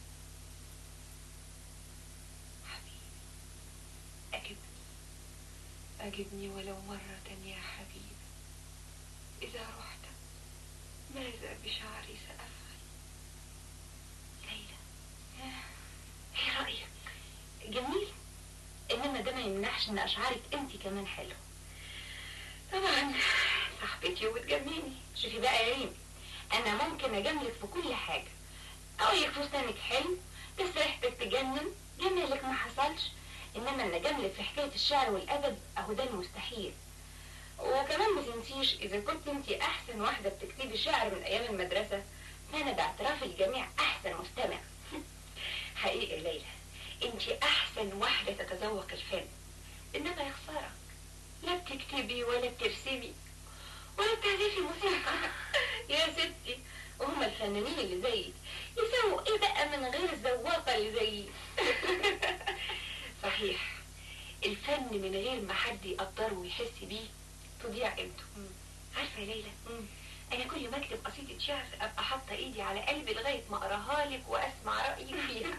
حبيبي أجبني أجبني ولو مرة يا حبيبي إذا رحت ماذا بشعري سأفعل ليلى ايه رايك جميل انما ده ما يمنعش ان اشعارك انت كمان حلو طبعا صاحبتي وبتجمعني شوفي بقى يا ريم انا ممكن اجاملك في كل حاجه اقول لك فستانك حلو بس ريحتك تجنن جمالك ما حصلش انما ان اجاملك في حكايه الشعر والادب اهو ده المستحيل وكمان ما تنسيش اذا كنت انت احسن واحده بتكتبي شعر من ايام المدرسه فانا باعتراف الجميع احسن مستمع حقيقي يا ليلى انت احسن واحدة تتذوق الفن انما يا خسارة لا بتكتبي ولا بترسمي ولا بتعزفي موسيقى يا ستي وهم الفنانين اللي زيك يسووا ايه بقى من غير الذواقه اللي زيي صحيح الفن من غير ما حد يقدره ويحس بيه تضيع قيمته عارفة يا ليلى انا كل ما اكتب قصيدة شعر ابقى حاطة ايدي على قلبي لغاية ما اقراها لك واسمع رأيك فيها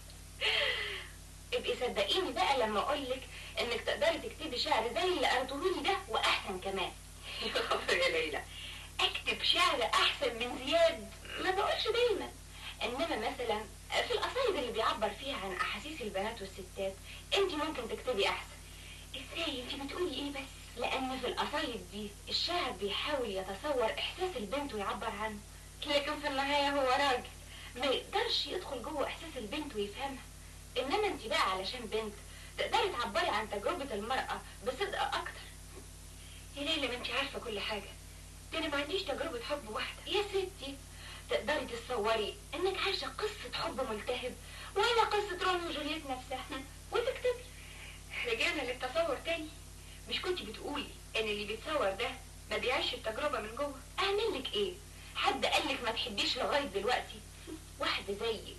ابقي صدقيني بقى لما اقولك انك تقدري تكتبي شعر زي اللي قريتهولي ده واحسن كمان يا خبر يا ليلى اكتب شعر احسن من زياد ما بقولش دايما انما مثلا في القصايد اللي بيعبر فيها عن احاسيس البنات والستات انت ممكن تكتبي احسن ازاي انت بتقولي ايه بس لان في القصايد دي الشاعر بيحاول يتصور احساس البنت ويعبر عنه لكن في النهايه هو راجل ما يقدرش يدخل جوه احساس البنت ويفهمها انما انت بقى علشان بنت تقدري تعبري عن تجربه المراه بصدق اكتر يا ليلى ما انت عارفه كل حاجه ده انا ما عنديش تجربه حب واحده يا ستي تقدري تتصوري انك عايشه قصه حب ملتهب ولا قصه روميو وجولييت نفسها وتكتبي رجعنا للتصور تاني مش كنت بتقولي ان اللي بيتصور ده ما بيعيش التجربه من جوه اعمل لك ايه حد قالك ما تحبيش لغايه دلوقتي واحده زيك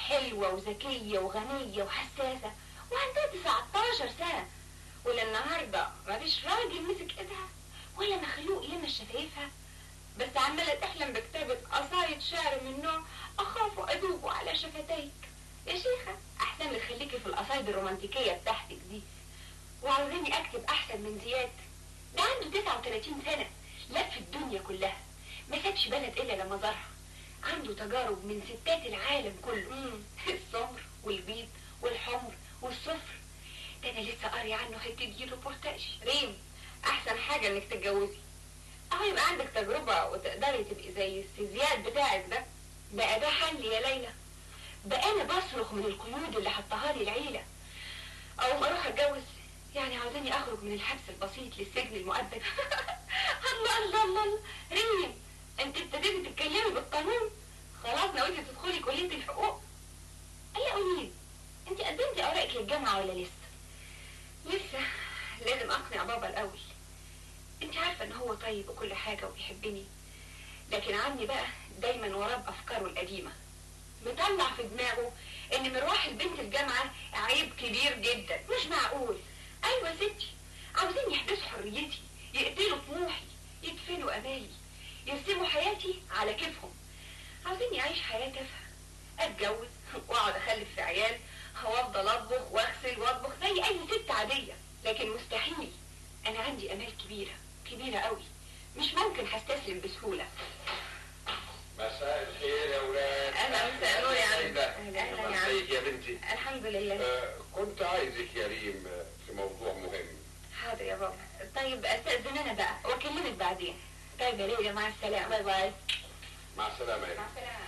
حلوة وذكية وغنية وحساسة وعندها 19 سنة وللنهاردة مفيش راجل مسك ايدها ولا مخلوق يلمس شفايفها بس عمالة تحلم بكتابة قصايد شعر من نوع أخاف أذوب على شفتيك يا شيخة أحسن لك خليكي في القصايد الرومانتيكية بتاعتك دي وعاوزاني أكتب أحسن من زياد ده عنده 39 سنة لف الدنيا كلها ما سابش بلد إلا لما زارها عنده تجارب من ستات العالم كله السمر والبيض والحمر والصفر ده انا لسه قاري عنه حته دي ريبورتاج ريم احسن حاجه انك تتجوزي اهو يبقى عندك تجربه وتقدري تبقي زي السزياد بتاعك ده بقى ده حل يا ليلى بقى انا بصرخ من القيود اللي حطها لي العيله اول ما اروح اتجوز يعني عاوزاني اخرج من الحبس البسيط للسجن المؤبد الله الله الله الله. ريم انت ابتديتي تتكلمي بالقانون خلاص ناويتي تدخلي كليه الحقوق اي قولي انت قدمتي اوراقك للجامعه ولا لسه لسه لازم اقنع بابا الاول انت عارفه ان هو طيب وكل حاجه وبيحبني لكن عمي بقى دايما وراه بافكاره القديمه مطلع في دماغه ان مروح البنت الجامعه عيب كبير جدا مش معقول ايوه يا ستي عاوزين يحبسوا حريتي يقتلوا طموحي يدفنوا امالي يرسموا حياتي على كيفهم عاوزين يعيش حياه تافهه اتجوز واقعد اخلف في عيال وافضل اطبخ واغسل واطبخ زي اي ست عاديه لكن مستحيل انا عندي امال كبيره كبيره قوي مش ممكن هستسلم بسهوله مساء الخير يا ولاد اهلا مساء النور يا عم سيدة. اهلا يا عم ازيك يا بنتي الحمد لله آه، كنت عايزك يا ريم آه، في موضوع مهم حاضر يا بابا طيب استاذن انا بقى واكلمك بعدين طيب يا ليلى مع السلامه باي باي مع السلامة يا مع السلامه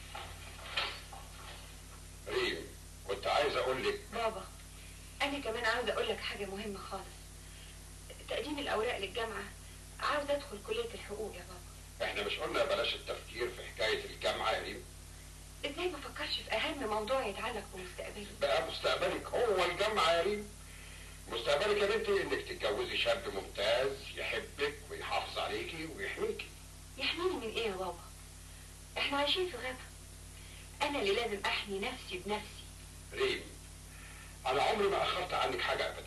ريم ريم كنت عايز اقول لك بابا انا كمان عاوزه اقول لك حاجه مهمه خالص تقديم الاوراق للجامعه عاوزه ادخل كليه الحقوق يا بابا احنا مش قلنا بلاش التفكير في حكاية الجامعة يا ريم ازاي ما فكرش في اهم موضوع يتعلق بمستقبلي بقى مستقبلك هو الجامعة يا ريم مستقبلك يا بنتي انك تتجوزي شاب ممتاز يحبك ويحافظ عليكي ويحميكي يحميني من ايه يا بابا احنا عايشين في غابه انا اللي لازم احمي نفسي بنفسي ريم انا عمري ما اخرت عنك حاجة ابدا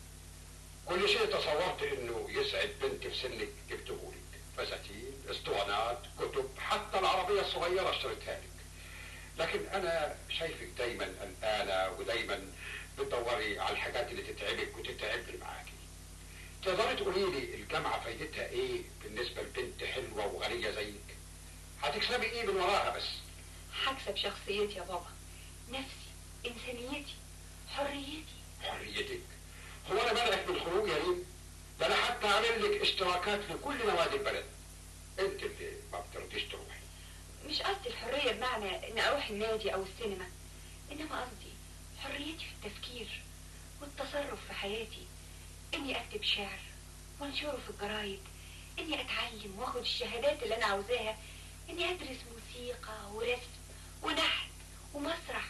كل شيء تصورت انه يسعد بنت في سنك جبتهولك فساتين اسطوانات كتب حتى العربية الصغيرة اشتريتها لك لكن انا شايفك دايما قلقانة ودايما بتدوري على الحاجات اللي تتعبك وتتعبني معاكي تقدري تقولي لي الجامعة فايدتها ايه بالنسبة لبنت حلوة وغنية زيك هتكسبي ايه من وراها بس هكسب شخصيتي يا بابا نفسي انسانيتي حريتي حريتك هو انا منعك من الخروج يا ريم ده انا حتى عامل لك اشتراكات في كل نوادي البلد انت اللي ما بترضيش تروحي مش قصدي الحريه بمعنى اني اروح النادي او السينما انما قصدي حريتي في التفكير والتصرف في حياتي اني اكتب شعر وانشره في الجرايد اني اتعلم واخد الشهادات اللي انا عاوزاها اني ادرس موسيقى ورسم ونحت ومسرح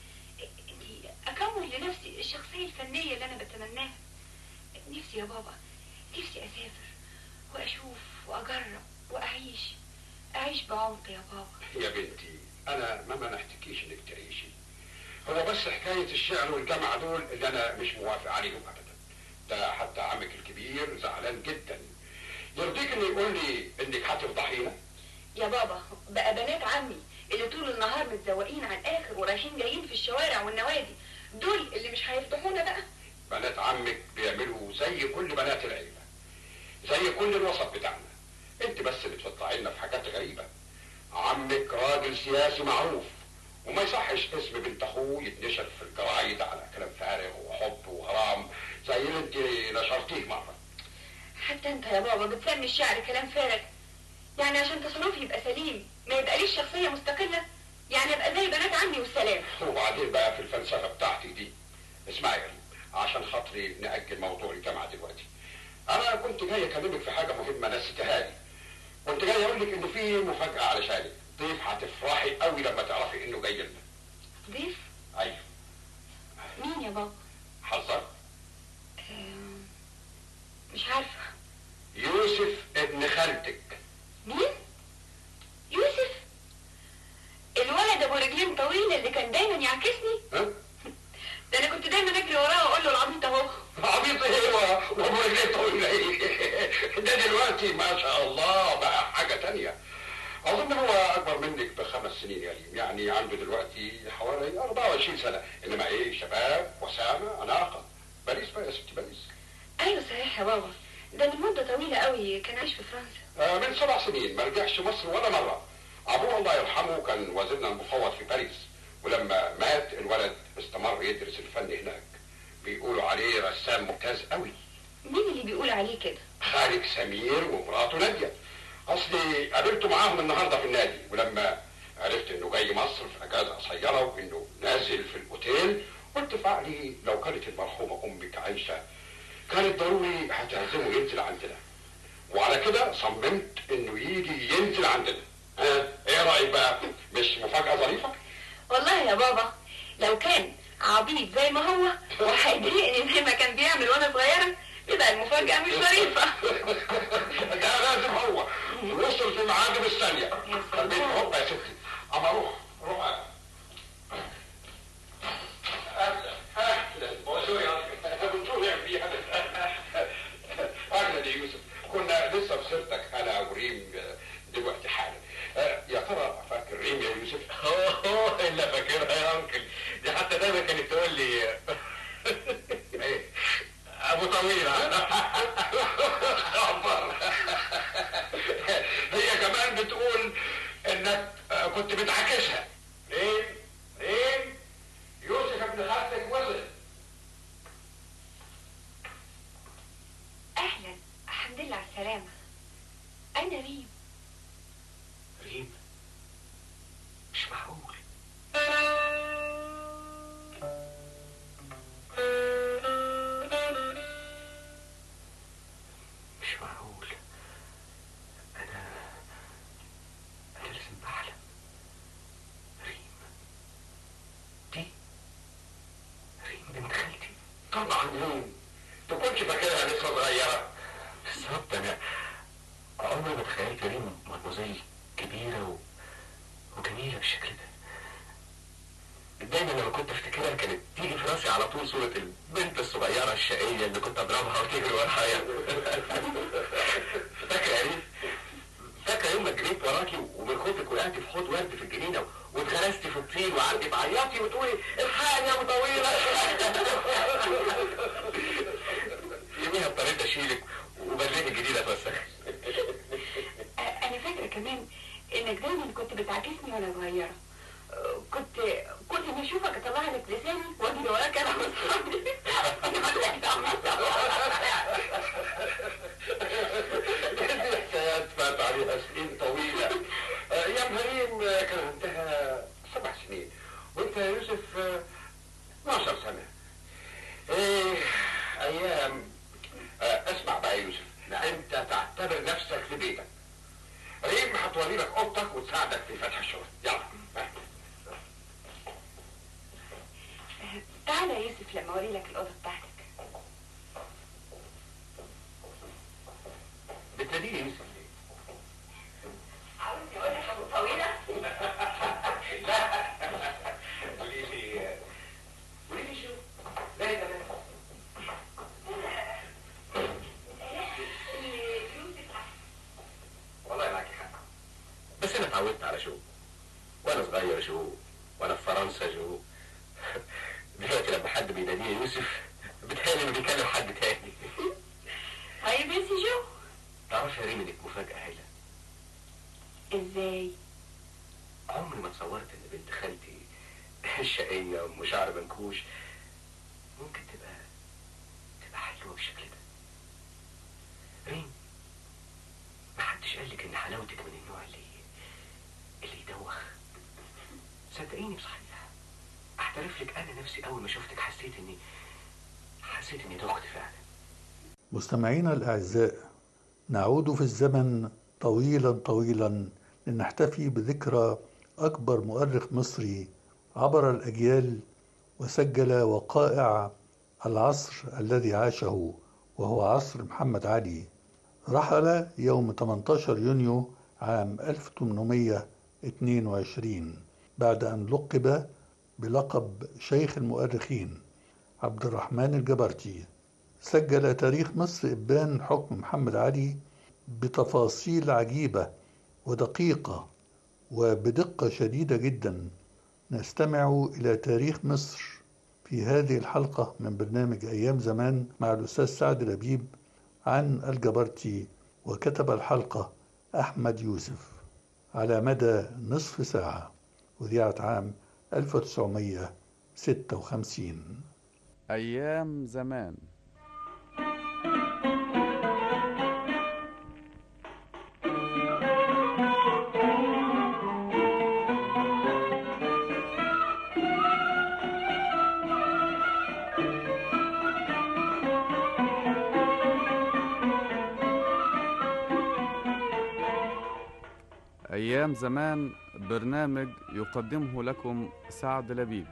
اني اكون لنفسي الشخصيه الفنيه اللي انا بتمناها نفسي يا بابا نفسي اسافر واشوف واجرب واعيش اعيش بعمق يا بابا يا بنتي انا ما منحتكيش انك تعيشي هو بس حكاية الشعر والجامعة دول اللي انا مش موافق عليهم ابدا ده حتى عمك الكبير زعلان جدا يرضيك انه يقول لي انك هتفضحينا يا بابا بقى بنات عمي اللي طول النهار متزوقين على الاخر ورايحين جايين في الشوارع والنوادي دول اللي مش هيفضحونا بقى بنات عمك بيعملوا زي كل بنات العيلة زي كل الوسط بتاعنا انت بس اللي بتطلعي لنا في حاجات غريبة عمك راجل سياسي معروف وما يصحش اسم بنت اخوه يتنشر في الجرايد على كلام فارغ وحب وغرام زي اللي انت نشرتيه مرة حتى انت يا بابا بتسمي الشعر كلام فارغ يعني عشان تصرفي يبقى سليم ما يبقاليش شخصية مستقلة يعني ابقى زي بنات عمي والسلام وبعدين بقى في الفلسفة بتاعتي دي اسمعي يا ريم عشان خاطري نأجل موضوع الجامعة دلوقتي انا كنت جاي اكلمك في حاجة مهمة نسيتها لي كنت جاي اقول لك ان في مفاجأة علشانك ضيف هتفرحي قوي لما تعرفي انه جاي لنا ضيف ايوه مين يا بابا حذر آم، مش عارفة يوسف ابن خالتك مين يوسف الولد ابو رجلين ريم طويل اللي كان دايما يعكسني ها؟ ده انا كنت دايما اجري وراه واقول له العبيط اهو عبيط ايه و- وابو رجليه طويله ايه ده دلوقتي ما شاء الله بقى حاجه تانية اظن هو اكبر منك بخمس سنين يا ريم يعني عنده دلوقتي حوالي 24 سنه انما ايه شباب وسامه اناقه باريس بقى يا ستي باريس ايوه صحيح يا بابا ده من مده طويله قوي كان عايش في فرنسا آه، من سبع سنين ما رجعش مصر ولا مرة أبوه الله يرحمه كان وزيرنا المفوض في باريس ولما مات الولد استمر يدرس الفن هناك بيقولوا عليه رسام ممتاز قوي مين اللي بيقول عليه كده خالد سمير ومراته نادية أصلي قابلته معاهم النهاردة في النادي ولما عرفت إنه جاي مصر في أجازة قصيرة وإنه نازل في الأوتيل قلت في عقلي لو كانت المرحومة أمك عايشة كانت ضروري هتعزمه ينزل عندنا وعلى كده صممت انه يجي ينزل عندنا ها ايه رايك بقى مش مفاجاه ظريفه والله يا بابا لو كان عبيط زي ما هو وهيضايقني زي ما كان بيعمل وانا صغيره يبقى المفاجاه مش ظريفه ده لازم هو وصل في ميعاده بالثانيه خليك هوب يا ستي اما روح روح اهلا اهلا بونجور يا بونجور يا فيها اهلا يا يوسف كنا لسه في سيرتك انا وريم دلوقتي حالا آه، يا ترى فاكر ريم يا يوسف؟ اوه الا فاكرها يا انكل دي حتى دايما كانت تقول لي ايه ابو طويل خبر هي كمان بتقول انك آه، كنت بتعاكسها ريم ريم يوسف ابن خالتك وصل اهلا الحمد لله على السلامه انا ريم ريم مش معقول مش معقول انا انا لازم بحلم ريم دي ريم بنت خالتي طبعا ريم تكونش فاكرها لسه صغيره بالظبط انا عمري ما تخيلت ريم مدموزيل كبيرة و... وجميلة بالشكل ده دايما لما كنت افتكرها كانت تيجي في راسي على طول صورة البنت الصغيرة الشقية اللي كنت اضربها وتجري ورايا فاكرة يا ريم؟ فاكرة يوم ما جريت وراكي ومن خوفك وقعتي في حوض ورد في الجنينة واتغرستي في الطين وقعدتي تعيطي وتقولي الحقني يا ابو طويلة يوميها اضطريت اشيلك وبدلت الجديدة اتوسخ أ- انا فاكره كمان انك دايما كنت بتعاكسني وانا صغيره أه، كنت كل ما اشوفك اطلع لك لساني واجري وراك انا واصحابي دي حكايات فات عليها سنين طويلة آه، ايام هريم آه، كان عندها سبع سنين وانت يا يوسف آه، 12 سنة ايه ايام آه، اسمع بقى يا يوسف انت تعتبر نفسك في بيتك ريم هتوري لك اوضتك وتساعدك في فتح الشغل يلا ها. تعالى يا يوسف لما اوري لك الاوضه بتاعتك بتناديني يوسف ليه؟ عاوزني اقول لك ابو طويله لا قولي لي قولي لي شو لا لا لا والله معاكي حق بس انا اتعودت على شو وانا صغير شو وانا في فرنسا شو دلوقتي لما حد بيناديني يوسف بتهيألي انه بيكلم حد تاني طيب يا سي جو تعرفي يا ريم انك مفاجأة هايلة ازاي عمري ما تصورت ان بنت خالتي شقية ومشاعر منكوش ممكن تبقى تبقى حلوة بالشكل ده ريم محدش قالك ان حلاوتك من النوع اللي اللي يدوخ صدقيني بصحيح احترف لك انا نفسي اول ما شفتك حسيت اني حسيت اني دخت فعلا مستمعينا الأعزاء نعود في الزمن طويلا طويلا لنحتفي بذكرى أكبر مؤرخ مصري عبر الأجيال وسجل وقائع العصر الذي عاشه وهو عصر محمد علي رحل يوم 18 يونيو عام 1822 بعد أن لقب بلقب شيخ المؤرخين عبد الرحمن الجبرتي سجل تاريخ مصر إبان حكم محمد علي بتفاصيل عجيبة ودقيقة وبدقة شديدة جدا نستمع إلى تاريخ مصر في هذه الحلقة من برنامج أيام زمان مع الأستاذ سعد لبيب عن الجبرتي وكتب الحلقة أحمد يوسف على مدى نصف ساعة وذيعت عام 1956 أيام زمان أيام زمان برنامج يقدمه لكم سعد لبيب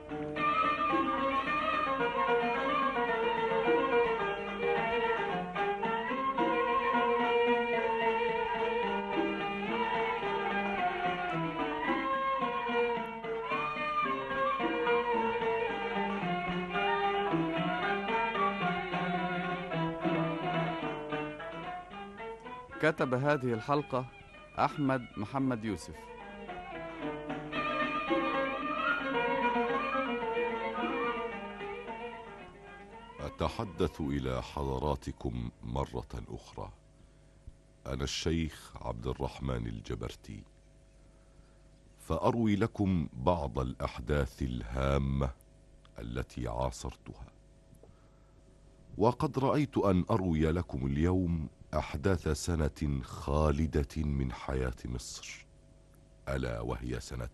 كتب هذه الحلقة أحمد محمد يوسف أتحدث إلى حضراتكم مرة أخرى أنا الشيخ عبد الرحمن الجبرتي فأروي لكم بعض الأحداث الهامة التي عاصرتها وقد رأيت أن أروي لكم اليوم أحداث سنة خالدة من حياة مصر ألا وهي سنة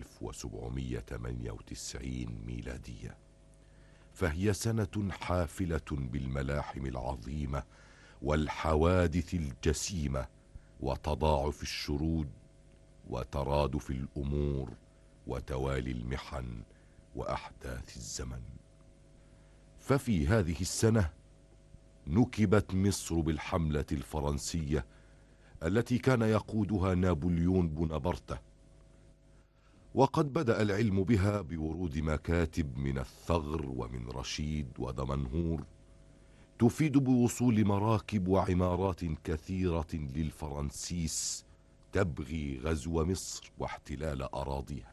1798 ميلادية فهي سنة حافلة بالملاحم العظيمة والحوادث الجسيمة وتضاعف الشرود وترادف الأمور وتوالي المحن وأحداث الزمن ففي هذه السنة نكبت مصر بالحملة الفرنسية التي كان يقودها نابليون بونابرته وقد بدأ العلم بها بورود مكاتب من الثغر ومن رشيد ودمنهور تفيد بوصول مراكب وعمارات كثيرة للفرنسيس تبغي غزو مصر واحتلال أراضيها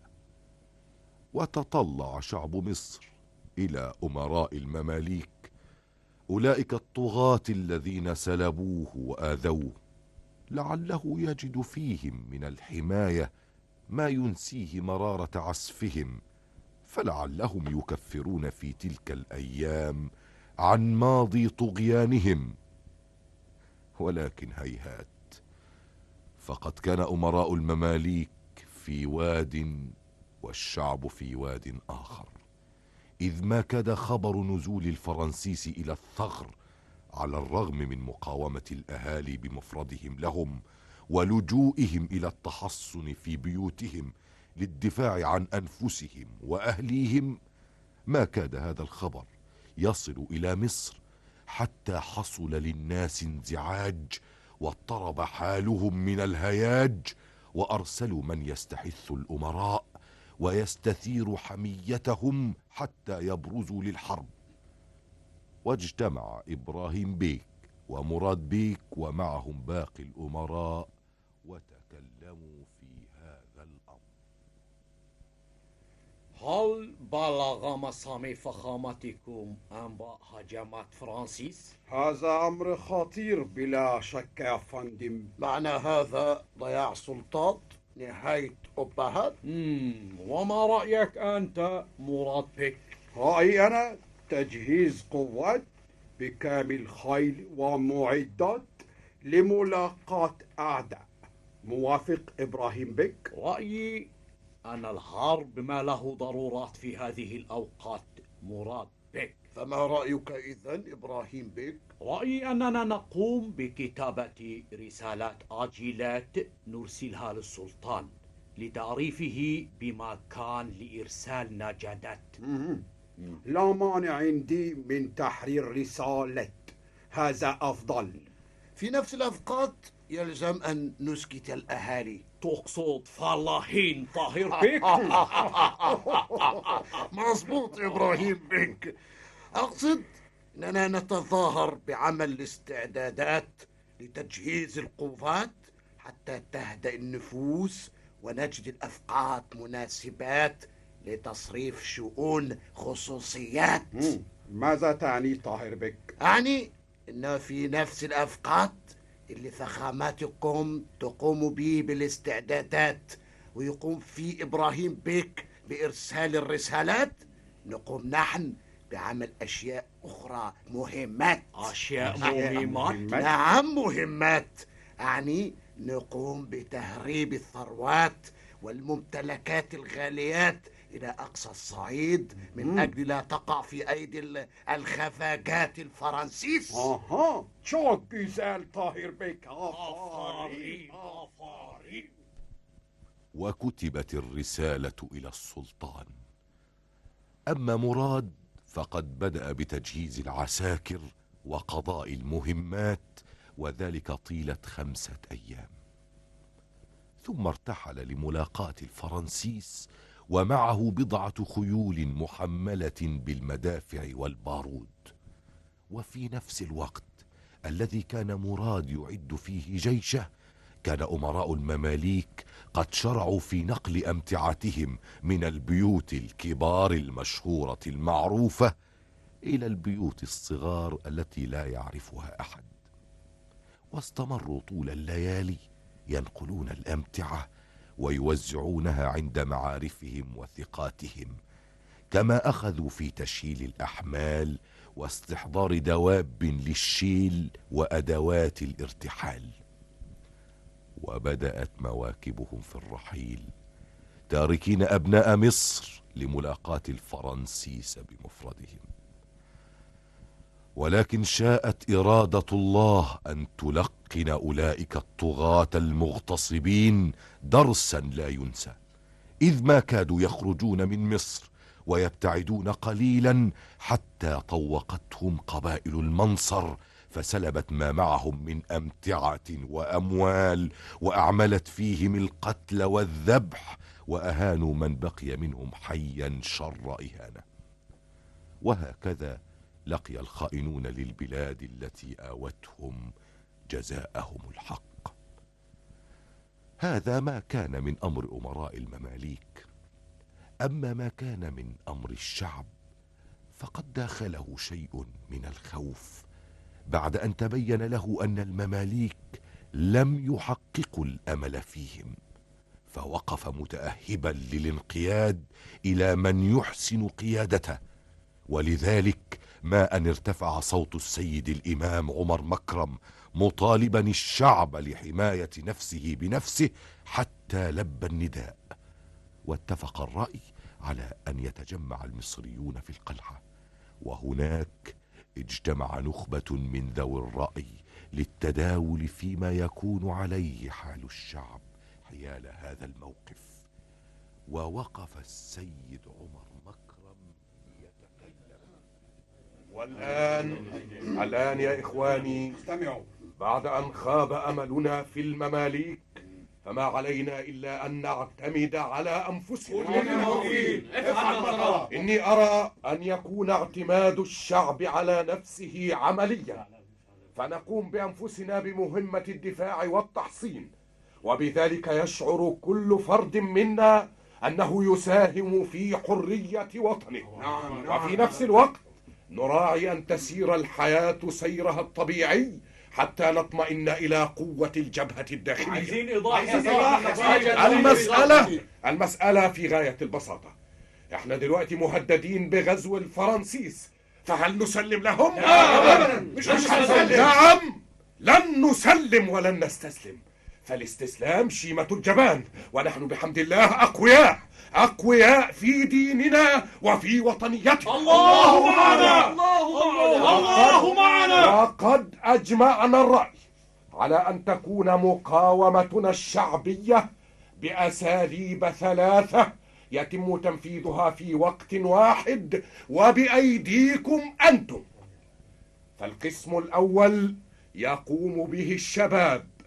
وتطلع شعب مصر إلى أمراء المماليك أولئك الطغاة الذين سلبوه وآذوه لعله يجد فيهم من الحماية ما ينسيه مرارة عسفهم فلعلهم يكفرون في تلك الأيام عن ماضي طغيانهم ولكن هيهات فقد كان أمراء المماليك في واد والشعب في واد آخر إذ ما كاد خبر نزول الفرنسيس إلى الثغر على الرغم من مقاومة الأهالي بمفردهم لهم ولجوئهم إلى التحصن في بيوتهم للدفاع عن أنفسهم وأهليهم ما كاد هذا الخبر يصل إلى مصر حتى حصل للناس انزعاج واضطرب حالهم من الهياج وأرسلوا من يستحث الأمراء ويستثير حميتهم حتى يبرزوا للحرب واجتمع إبراهيم بيك ومراد بيك ومعهم باقي الأمراء وتكلموا في هذا الأمر هل بلغ مسامع فخامتكم أنباء هجمات فرانسيس؟ هذا أمر خطير بلا شك يا فندم معنى هذا ضياع سلطات نهاية أبهات؟ وما رأيك أنت مراد بك؟ رأيي أنا تجهيز قوات بكامل خيل ومعدات لملاقاة أعداء موافق إبراهيم بك؟ رأيي أن الحرب ما له ضرورات في هذه الأوقات مراد بك فما رأيك إذن إبراهيم بك؟ رأيي أننا نقوم بكتابة رسالات آجلات نرسلها للسلطان لتعريفه بما كان لإرسال نجدات لا مانع عندي من تحرير رسالة هذا أفضل في نفس الأوقات يلزم أن نسكت الأهالي تقصد فلاحين طاهر بيك مظبوط إبراهيم بك أقصد أننا نتظاهر بعمل الاستعدادات لتجهيز القوات حتى تهدأ النفوس ونجد الأفقات مناسبات لتصريف شؤون خصوصيات ماذا تعني طاهر بك؟ أعني أن في نفس الأفقات اللي فخاماتكم تقوم به بالاستعدادات ويقوم فيه إبراهيم بيك بإرسال الرسالات نقوم نحن بعمل أشياء أخرى مهمات أشياء مهمات؟ نعم مهمات أعني نقوم بتهريب الثروات والممتلكات الغاليات إلى أقصى الصعيد من مم. أجل لا تقع في أيدي ال- الخفاجات الفرنسيس اها çok güzel طاهر بك آفرين آفرين وكتبت الرسالة إلى السلطان أما مراد فقد بدأ بتجهيز العساكر وقضاء المهمات وذلك طيلة خمسة أيام ثم ارتحل لملاقاة الفرنسيس ومعه بضعة خيول محملة بالمدافع والبارود وفي نفس الوقت الذي كان مراد يعد فيه جيشه كان أمراء المماليك قد شرعوا في نقل أمتعتهم من البيوت الكبار المشهورة المعروفة إلى البيوت الصغار التي لا يعرفها أحد واستمروا طول الليالي ينقلون الأمتعة ويوزعونها عند معارفهم وثقاتهم كما أخذوا في تشييل الأحمال واستحضار دواب للشيل وأدوات الارتحال وبدأت مواكبهم في الرحيل تاركين أبناء مصر لملاقاة الفرنسيس بمفردهم ولكن شاءت إرادة الله أن تلقن أولئك الطغاة المغتصبين درسا لا ينسى إذ ما كادوا يخرجون من مصر ويبتعدون قليلا حتى طوقتهم قبائل المنصر فسلبت ما معهم من أمتعة وأموال وأعملت فيهم القتل والذبح وأهانوا من بقي منهم حيا شر إهانة وهكذا لقي الخائنون للبلاد التي آوتهم جزاءهم الحق هذا ما كان من أمر أمراء المماليك أما ما كان من أمر الشعب فقد داخله شيء من الخوف بعد أن تبين له أن المماليك لم يحققوا الأمل فيهم فوقف متأهبا للانقياد إلى من يحسن قيادته ولذلك ما أن ارتفع صوت السيد الإمام عمر مكرم مطالبا الشعب لحماية نفسه بنفسه حتى لبى النداء واتفق الرأي على أن يتجمع المصريون في القلعة وهناك اجتمع نخبة من ذوي الرأي للتداول فيما يكون عليه حال الشعب حيال هذا الموقف ووقف السيد عمر مكرم يتكلم والآن الآن يا إخواني استمعوا بعد أن خاب أملنا في المماليك فما علينا إلا أن نعتمد على أنفسنا كلنا موافقين. افعل ما ترى. إني أرى أن يكون اعتماد الشعب على نفسه عمليا فنقوم بأنفسنا بمهمة الدفاع والتحصين وبذلك يشعر كل فرد منا أنه يساهم في حرية وطنه وفي نفس الوقت نراعي أن تسير الحياة سيرها الطبيعي حتى نطمئن إلى قوة الجبهة الداخلية عايزين إيضاح يا عايزين صلاح. إيضاح. المسألة المسألة في غاية البساطة احنا دلوقتي مهددين بغزو الفرنسيس فهل نسلم لهم؟ لا، أبداً. مش هنسلم. نعم لن نسلم ولن نستسلم فالاستسلام شيمة الجبان ونحن بحمد الله أقوياء أقوياء في ديننا وفي وطنيتنا الله معنا. الله معنا. الله معنا. وقد أجمعنا الرأي على أن تكون مقاومتنا الشعبية بأساليب ثلاثة يتم تنفيذها في وقت واحد وبأيديكم أنتم فالقسم الأول يقوم به الشباب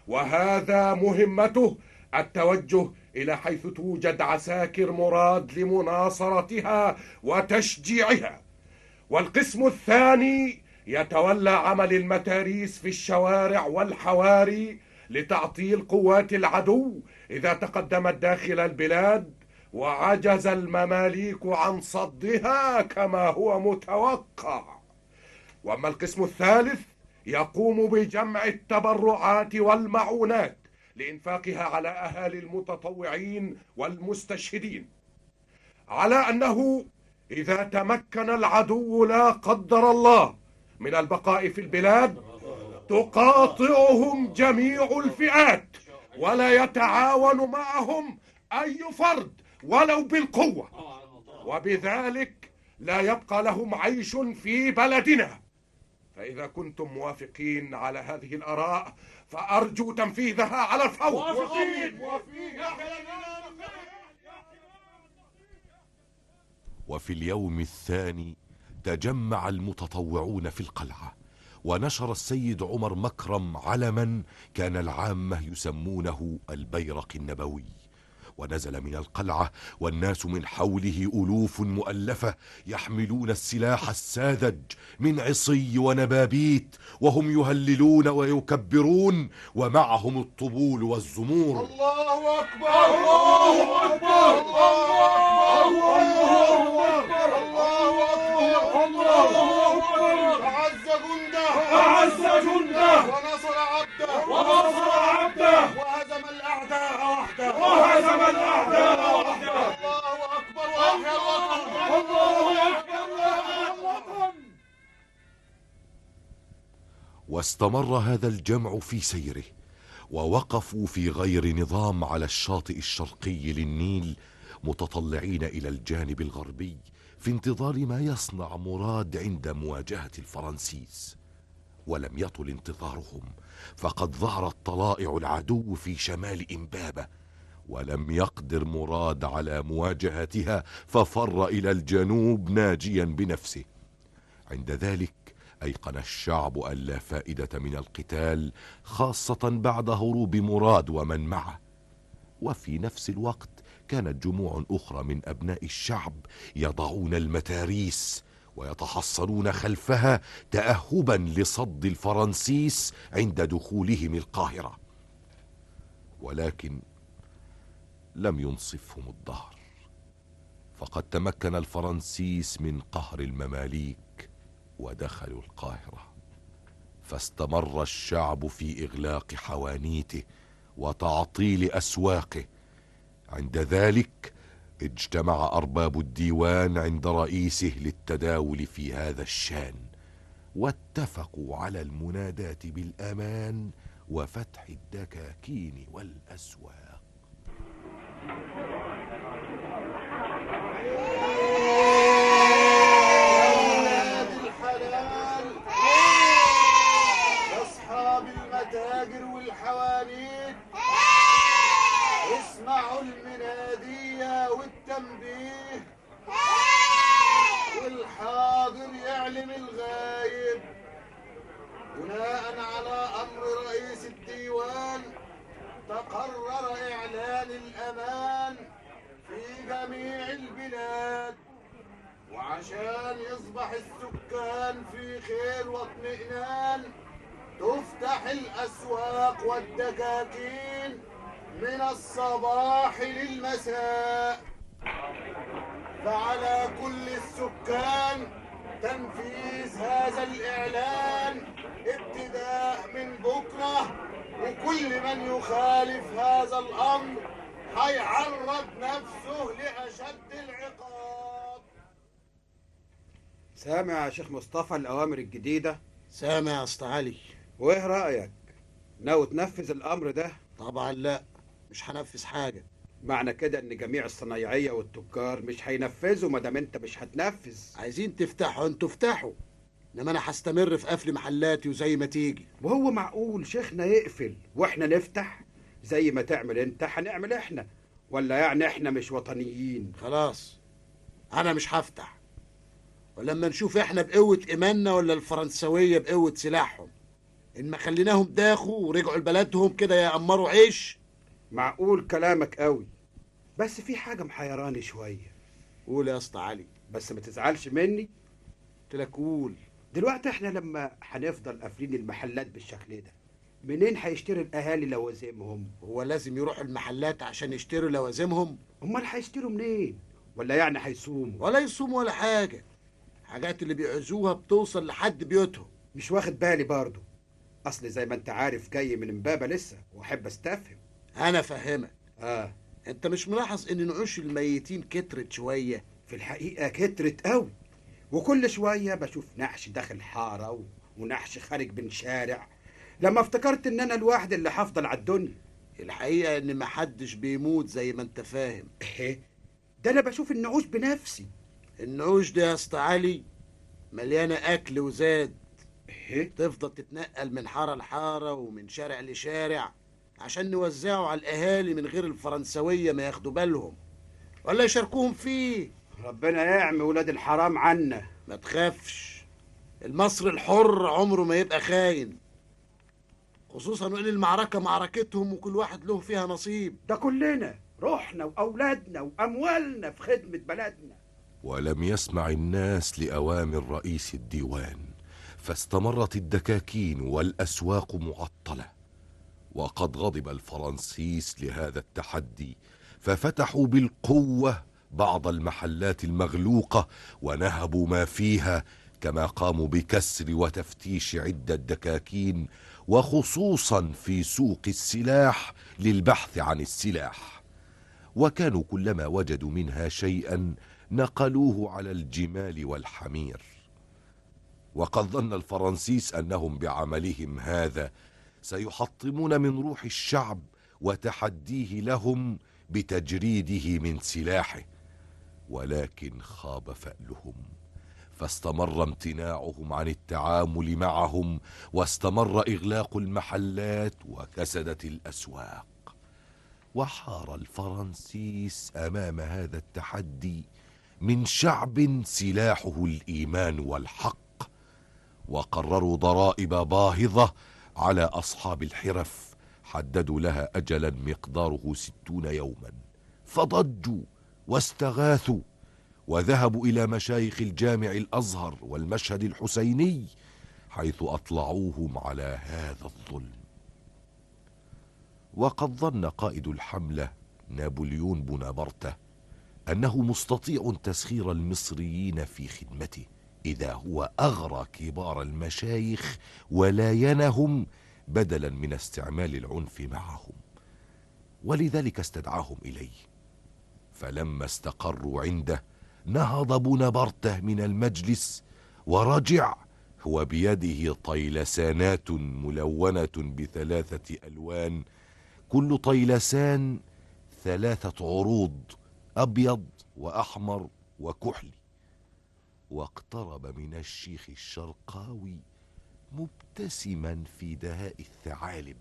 وهذا مهمته التوجه إلى حيث توجد عساكر مراد لمناصرتها وتشجيعها والقسم الثاني يتولى عمل المتاريس في الشوارع والحواري لتعطيل قوات العدو إذا تقدمت داخل البلاد وعجز المماليك عن صدها كما هو متوقع واما القسم الثالث يقوم بجمع التبرعات والمعونات لانفاقها على اهالي المتطوعين والمستشهدين على انه اذا تمكن العدو لا قدر الله من البقاء في البلاد تقاطعهم جميع الفئات ولا يتعاون معهم اي فرد ولو بالقوه وبذلك لا يبقى لهم عيش في بلدنا فإذا كنتم موافقين على هذه الآراء فأرجو تنفيذها على الفور موافقين موافقين وفي اليوم الثاني تجمع المتطوعون في القلعه ونشر السيد عمر مكرم علما كان العامه يسمونه البيرق النبوي ونزل من القلعه والناس من حوله الوف مؤلفه يحملون السلاح الساذج من عصي ونبابيت وهم يهللون ويكبرون ومعهم الطبول والزمور الله أكبر الله أكبر الله أكبر الله أكبر الله أكبر أعز جنده أعز جنده ونصر عبده ونصر عبده وهزم الأعداء وحده وهزم الأعداء وحده الله أكبر وأحيا الوطن الله أكبر وأحيا الوطن واستمر هذا الجمع في سيره ووقفوا في غير نظام على الشاطئ الشرقي للنيل متطلعين الى الجانب الغربي في انتظار ما يصنع مراد عند مواجهه الفرنسيس ولم يطل انتظارهم فقد ظهرت طلائع العدو في شمال امبابه ولم يقدر مراد على مواجهتها ففر الى الجنوب ناجيا بنفسه عند ذلك ايقن الشعب ان لا فائده من القتال خاصه بعد هروب مراد ومن معه وفي نفس الوقت كانت جموع اخرى من ابناء الشعب يضعون المتاريس ويتحصنون خلفها تاهبا لصد الفرنسيس عند دخولهم القاهره ولكن لم ينصفهم الدهر فقد تمكن الفرنسيس من قهر المماليك ودخلوا القاهره فاستمر الشعب في اغلاق حوانيته وتعطيل اسواقه عند ذلك اجتمع ارباب الديوان عند رئيسه للتداول في هذا الشان واتفقوا على المناداه بالامان وفتح الدكاكين والاسواق ولاد الحلال أصحاب المتاجر والحوانيت اسمعوا المنادية والتنبيه والحاضر يعلم الغايب بناء على أمر رئيس الديوان تقرر إعلان الأمان في جميع البلاد وعشان يصبح السكان في خير واطمئنان تفتح الأسواق والدكاكين من الصباح للمساء فعلى كل السكان تنفيذ هذا الإعلان ابتداء من بكرة وكل من يخالف هذا الأمر هيعرض نفسه لأشد العقاب سامع يا شيخ مصطفى الأوامر الجديدة سامع يا اسطى علي وإيه رأيك؟ ناوي تنفذ الأمر ده؟ طبعا لا مش هنفذ حاجة معنى كده إن جميع الصنايعية والتجار مش هينفذوا ما دام أنت مش هتنفذ عايزين تفتحوا انتوا افتحوا انما انا هستمر في قفل محلاتي وزي ما تيجي وهو معقول شيخنا يقفل واحنا نفتح زي ما تعمل انت هنعمل احنا ولا يعني احنا مش وطنيين خلاص انا مش هفتح ولما نشوف احنا بقوة ايماننا ولا الفرنسوية بقوة سلاحهم ان ما خليناهم داخوا ورجعوا لبلدهم كده يأمروا عيش معقول كلامك قوي بس في حاجة محيراني شوية قول يا اسطى علي بس ما تزعلش مني قلت لك قول دلوقتي احنا لما هنفضل قافلين المحلات بالشكل ده منين هيشتري الاهالي لوازمهم هو لازم يروحوا المحلات عشان يشتروا لوازمهم امال هيشتروا منين ولا يعني هيصوموا ولا يصوموا ولا حاجه حاجات اللي بيعزوها بتوصل لحد بيوتهم مش واخد بالي برضه اصل زي ما انت عارف جاي من امبابه لسه واحب استفهم انا فاهمك اه انت مش ملاحظ ان نعوش الميتين كترت شويه في الحقيقه كترت قوي وكل شويه بشوف نحش داخل حاره و... ونحش خارج من شارع لما افتكرت ان انا الواحد اللي هفضل على الدنيا الحقيقه ان محدش بيموت زي ما انت فاهم ايه ده انا بشوف النعوش بنفسي النعوش دي يا اسطى علي مليانه اكل وزاد ايه تفضل تتنقل من حاره لحاره ومن شارع لشارع عشان نوزعه على الاهالي من غير الفرنسويه ما ياخدوا بالهم ولا يشاركوهم فيه ربنا يعمي ولاد الحرام عنا ما تخافش المصري الحر عمره ما يبقى خاين خصوصا وان المعركه معركتهم وكل واحد له فيها نصيب ده كلنا روحنا واولادنا واموالنا في خدمه بلدنا ولم يسمع الناس لاوامر رئيس الديوان فاستمرت الدكاكين والاسواق معطله وقد غضب الفرنسيس لهذا التحدي ففتحوا بالقوه بعض المحلات المغلوقه ونهبوا ما فيها كما قاموا بكسر وتفتيش عده دكاكين وخصوصا في سوق السلاح للبحث عن السلاح وكانوا كلما وجدوا منها شيئا نقلوه على الجمال والحمير وقد ظن الفرنسيس انهم بعملهم هذا سيحطمون من روح الشعب وتحديه لهم بتجريده من سلاحه ولكن خاب فألهم فاستمر امتناعهم عن التعامل معهم واستمر إغلاق المحلات وكسدت الأسواق وحار الفرنسيس أمام هذا التحدي من شعب سلاحه الإيمان والحق وقرروا ضرائب باهظة على أصحاب الحرف حددوا لها أجلا مقداره ستون يوما فضجوا واستغاثوا وذهبوا إلى مشايخ الجامع الأزهر والمشهد الحسيني حيث أطلعوهم على هذا الظلم وقد ظن قائد الحملة نابليون بونابرته أنه مستطيع تسخير المصريين في خدمته إذا هو أغرى كبار المشايخ ولاينهم بدلا من استعمال العنف معهم ولذلك استدعاهم إليه فلما استقروا عنده نهض بونابرته من المجلس ورجع هو بيده طيلسانات ملونة بثلاثة ألوان كل طيلسان ثلاثة عروض أبيض وأحمر وكحلي واقترب من الشيخ الشرقاوي مبتسما في دهاء الثعالب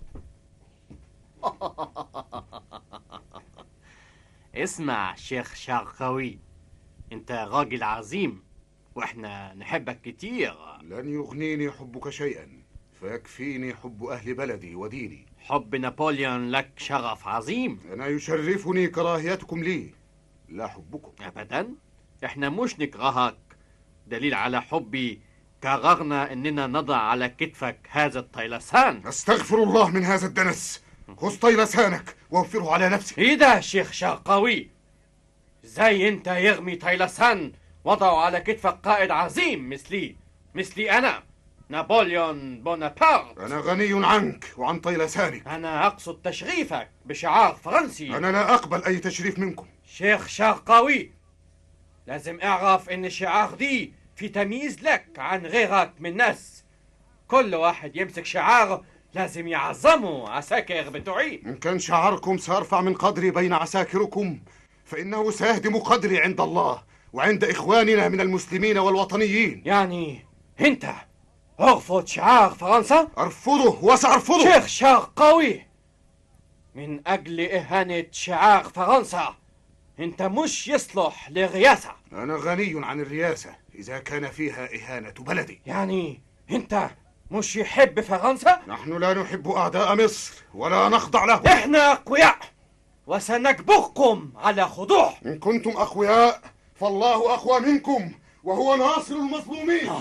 اسمع شيخ شرقاوي انت راجل عظيم واحنا نحبك كتير لن يغنيني حبك شيئا فيكفيني حب أهل بلدي وديني حب نابليون لك شرف عظيم أنا يشرفني كراهيتكم لي لا حبكم ابدا احنا مش نكرهك دليل على حبي قررنا اننا نضع على كتفك هذا الطيلسان استغفر الله من هذا الدنس خذ طيلسانك ووفره على نفسك ايه ده شيخ شرقاوي زي انت يرمي طيلسان وضعه على كتفك قائد عظيم مثلي مثلي انا نابليون بونابرت أنا غني عنك وعن طيلسانك انا اقصد تشريفك بشعار فرنسي أنا لا أقبل أي تشريف منكم شيخ شرقاوي لازم اعرف ان الشعار دي في تمييز لك عن غيرك من ناس كل واحد يمسك شعار لازم يعظمه عساكر بتوعي إن كان شعاركم سأرفع من قدري بين عساكركم فإنه سيهدم قدري عند الله وعند إخواننا من المسلمين والوطنيين يعني أنت ارفض شعار فرنسا؟ أرفضه وسأرفضه شيخ شرقاوي من أجل إهانة شعار فرنسا أنت مش يصلح للرئاسة أنا غني عن الرئاسة إذا كان فيها إهانة بلدي يعني أنت مش يحب فرنسا نحن لا نحب أعداء مصر ولا نخضع لهم احنا اقوياء وسنجبركم على خضوع إن كنتم أقوياء فالله أقوى منكم وهو ناصر المظلومين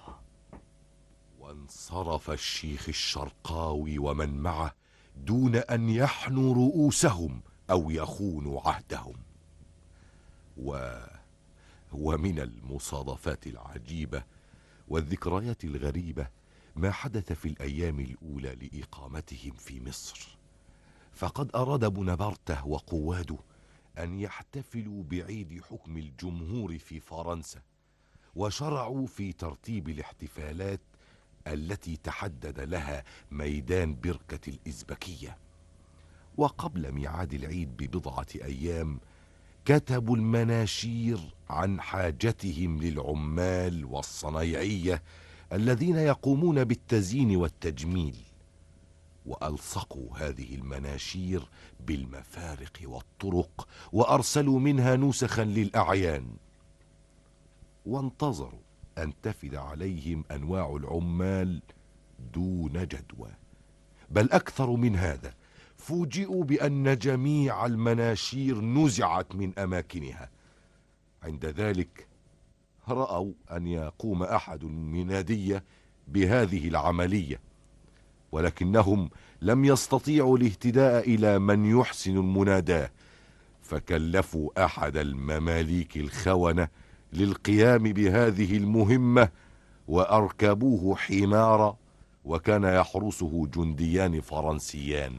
وانصرف الشيخ الشرقاوي ومن معه دون ان يحنوا رؤوسهم او يخونوا عهدهم و ومن المصادفات العجيبه والذكريات الغريبه ما حدث في الايام الاولى لاقامتهم في مصر فقد اراد بونابرته وقواده ان يحتفلوا بعيد حكم الجمهور في فرنسا وشرعوا في ترتيب الاحتفالات التي تحدد لها ميدان بركه الازبكيه وقبل ميعاد العيد ببضعه ايام كتبوا المناشير عن حاجتهم للعمال والصنايعيه الذين يقومون بالتزيين والتجميل والصقوا هذه المناشير بالمفارق والطرق وارسلوا منها نسخا للاعيان وانتظروا ان تفد عليهم انواع العمال دون جدوى بل اكثر من هذا فوجئوا بان جميع المناشير نزعت من اماكنها عند ذلك راوا ان يقوم احد المناديه بهذه العمليه ولكنهم لم يستطيعوا الاهتداء الى من يحسن المناداه فكلفوا احد المماليك الخونه للقيام بهذه المهمه واركبوه حمارا وكان يحرسه جنديان فرنسيان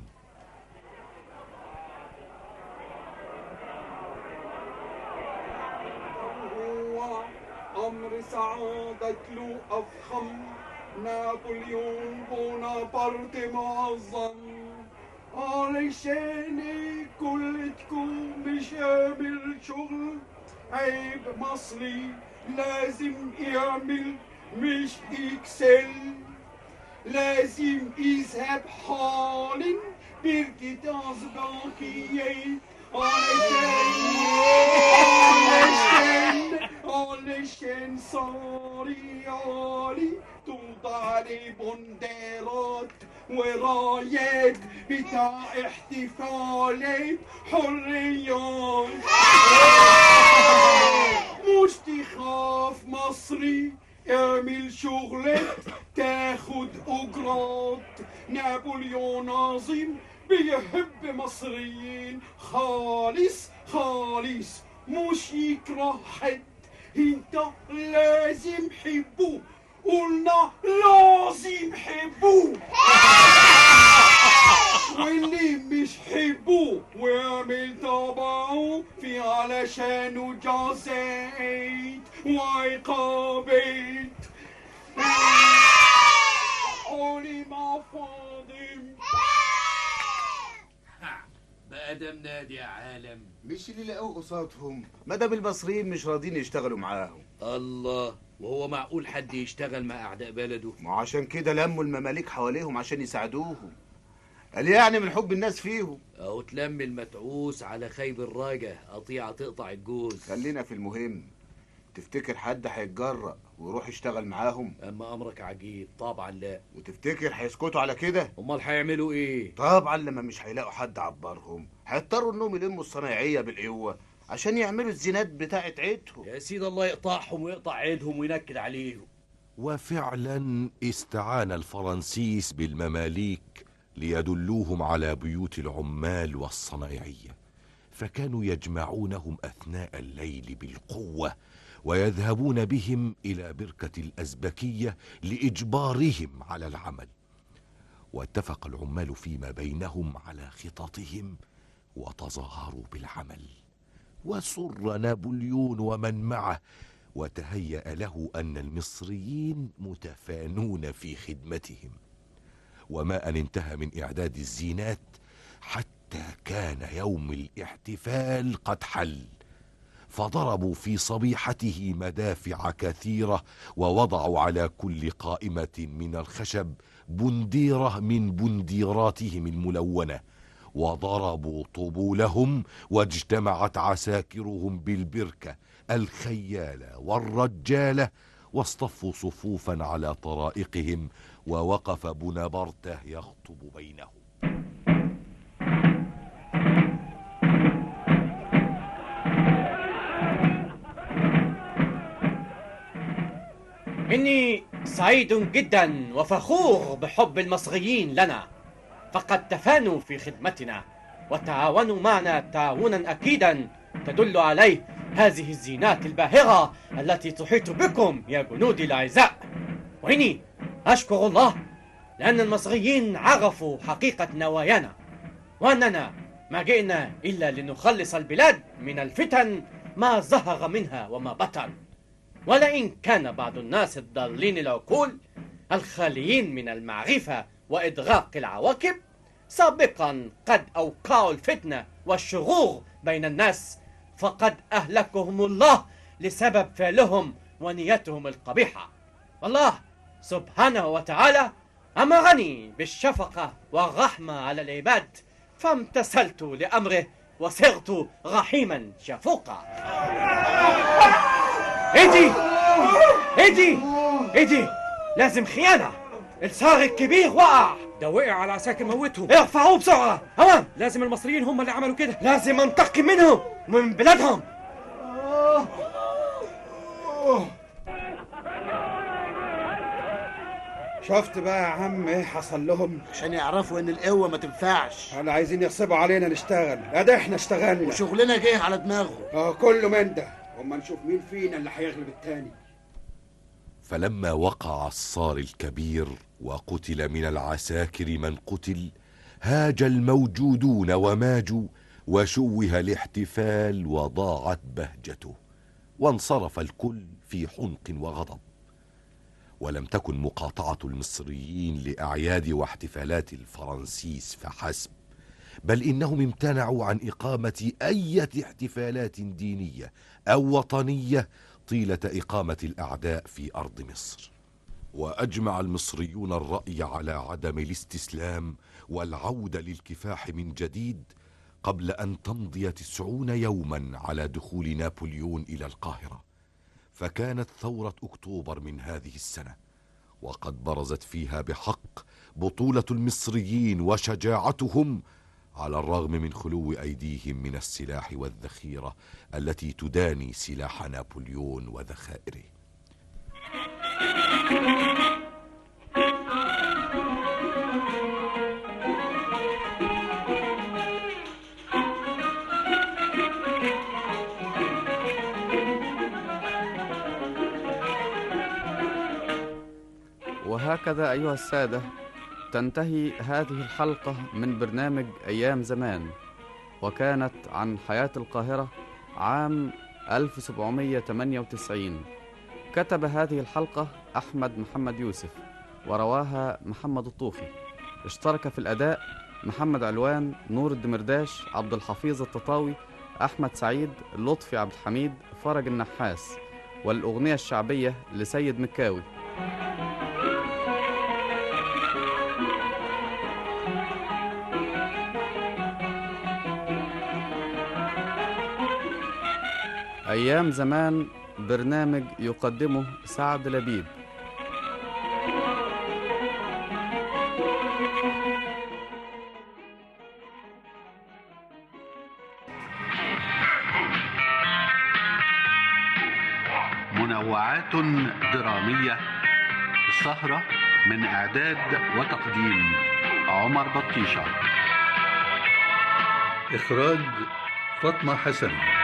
هو أمر سعادة له أفخم نابليون بونابرت معظم علشان كلتكم مش عامل شغل عيب مصري لازم يعمل مش اكسل لازم يذهب حالا بركة أصدقائي علشان علشان علشان صاري عالي توضع عليه بنديرات ورايات بتاع احتفالات حريات مش تخاف مصري اعمل شغلك تاخد اجرات نابليون عظيم بيحب مصريين خالص خالص مش يكره حد انت لازم حبوه قلنا لازم حبوه واللي مش حبوه واعمل طبعه في علشانه جزاء وعقابات قولي مع فاضل بقى ده منادي يا عالم مش اللي لقوه قصادهم ما دام المصريين مش راضيين يشتغلوا معاهم الله وهو معقول حد يشتغل مع اعداء بلده ما عشان كده لموا المماليك حواليهم عشان يساعدوهم قال يعني من حب الناس فيهم اهو تلم المتعوس على خيب الراجة قطيعة تقطع الجوز خلينا في المهم تفتكر حد هيتجرأ ويروح يشتغل معاهم اما امرك عجيب طبعا لا وتفتكر هيسكتوا على كده امال هيعملوا ايه طبعا لما مش هيلاقوا حد عبرهم هيضطروا انهم يلموا الصنايعيه بالقوه عشان يعملوا الزينات بتاعت عيدهم يا سيدي الله يقطعهم ويقطع عيدهم وينكد عليهم وفعلا استعان الفرنسيس بالمماليك ليدلوهم على بيوت العمال والصنايعيه فكانوا يجمعونهم اثناء الليل بالقوه ويذهبون بهم الى بركه الازبكيه لاجبارهم على العمل واتفق العمال فيما بينهم على خططهم وتظاهروا بالعمل وسر نابليون ومن معه وتهيا له ان المصريين متفانون في خدمتهم وما ان انتهى من اعداد الزينات حتى كان يوم الاحتفال قد حل فضربوا في صبيحته مدافع كثيره ووضعوا على كل قائمه من الخشب بنديره من بنديراتهم الملونه وضربوا طبولهم واجتمعت عساكرهم بالبركه الخياله والرجاله واصطفوا صفوفا على طرائقهم ووقف بونابرته يخطب بينهم إني سعيد جدا وفخور بحب المصريين لنا فقد تفانوا في خدمتنا وتعاونوا معنا تعاونا أكيدا تدل عليه هذه الزينات الباهرة التي تحيط بكم يا جنودي الأعزاء وإني أشكر الله لأن المصريين عرفوا حقيقة نوايانا وأننا ما جئنا إلا لنخلص البلاد من الفتن ما ظهر منها وما بطن ولئن كان بعض الناس الضالين العقول الخاليين من المعرفة وإدراك العواقب سابقا قد أوقعوا الفتنة والشرور بين الناس فقد أهلكهم الله لسبب فعلهم ونيتهم القبيحة والله سبحانه وتعالى أمرني بالشفقة والرحمة على العباد فامتثلت لأمره وصرت رحيما شفوقا ايدي ايدي ايدي لازم خيانة الصاغ الكبير وقع ده وقع على عساكر موتهم ارفعوه بسرعة هوام لازم المصريين هم اللي عملوا كده لازم انتقم منهم ومن بلادهم شفت بقى يا عم ايه حصل لهم عشان يعرفوا ان القوه ما تنفعش ولا عايزين يغصبوا علينا نشتغل لا ده احنا اشتغلنا وشغلنا جه على دماغه اه كله من ده اما نشوف مين فينا اللي هيغلب التاني فلما وقع الصار الكبير وقتل من العساكر من قتل هاج الموجودون وماجوا وشوه الاحتفال وضاعت بهجته وانصرف الكل في حنق وغضب ولم تكن مقاطعة المصريين لأعياد واحتفالات الفرنسيس فحسب بل إنهم امتنعوا عن إقامة أي احتفالات دينية أو وطنية طيلة إقامة الأعداء في أرض مصر وأجمع المصريون الرأي على عدم الاستسلام والعودة للكفاح من جديد قبل أن تمضي تسعون يوما على دخول نابليون إلى القاهرة فكانت ثورة أكتوبر من هذه السنة وقد برزت فيها بحق بطولة المصريين وشجاعتهم على الرغم من خلو أيديهم من السلاح والذخيرة التي تداني سلاح نابليون وذخائره وهكذا أيها السادة تنتهي هذه الحلقة من برنامج أيام زمان وكانت عن حياة القاهرة عام 1798 كتب هذه الحلقة أحمد محمد يوسف ورواها محمد الطوخي اشترك في الأداء محمد علوان نور الدمرداش عبد الحفيظ التطاوي أحمد سعيد لطفي عبد الحميد فرج النحاس والأغنية الشعبية لسيد مكاوي أيام زمان برنامج يقدمه سعد لبيب منوعات درامية السهرة من إعداد وتقديم عمر بطيشة إخراج فاطمة حسن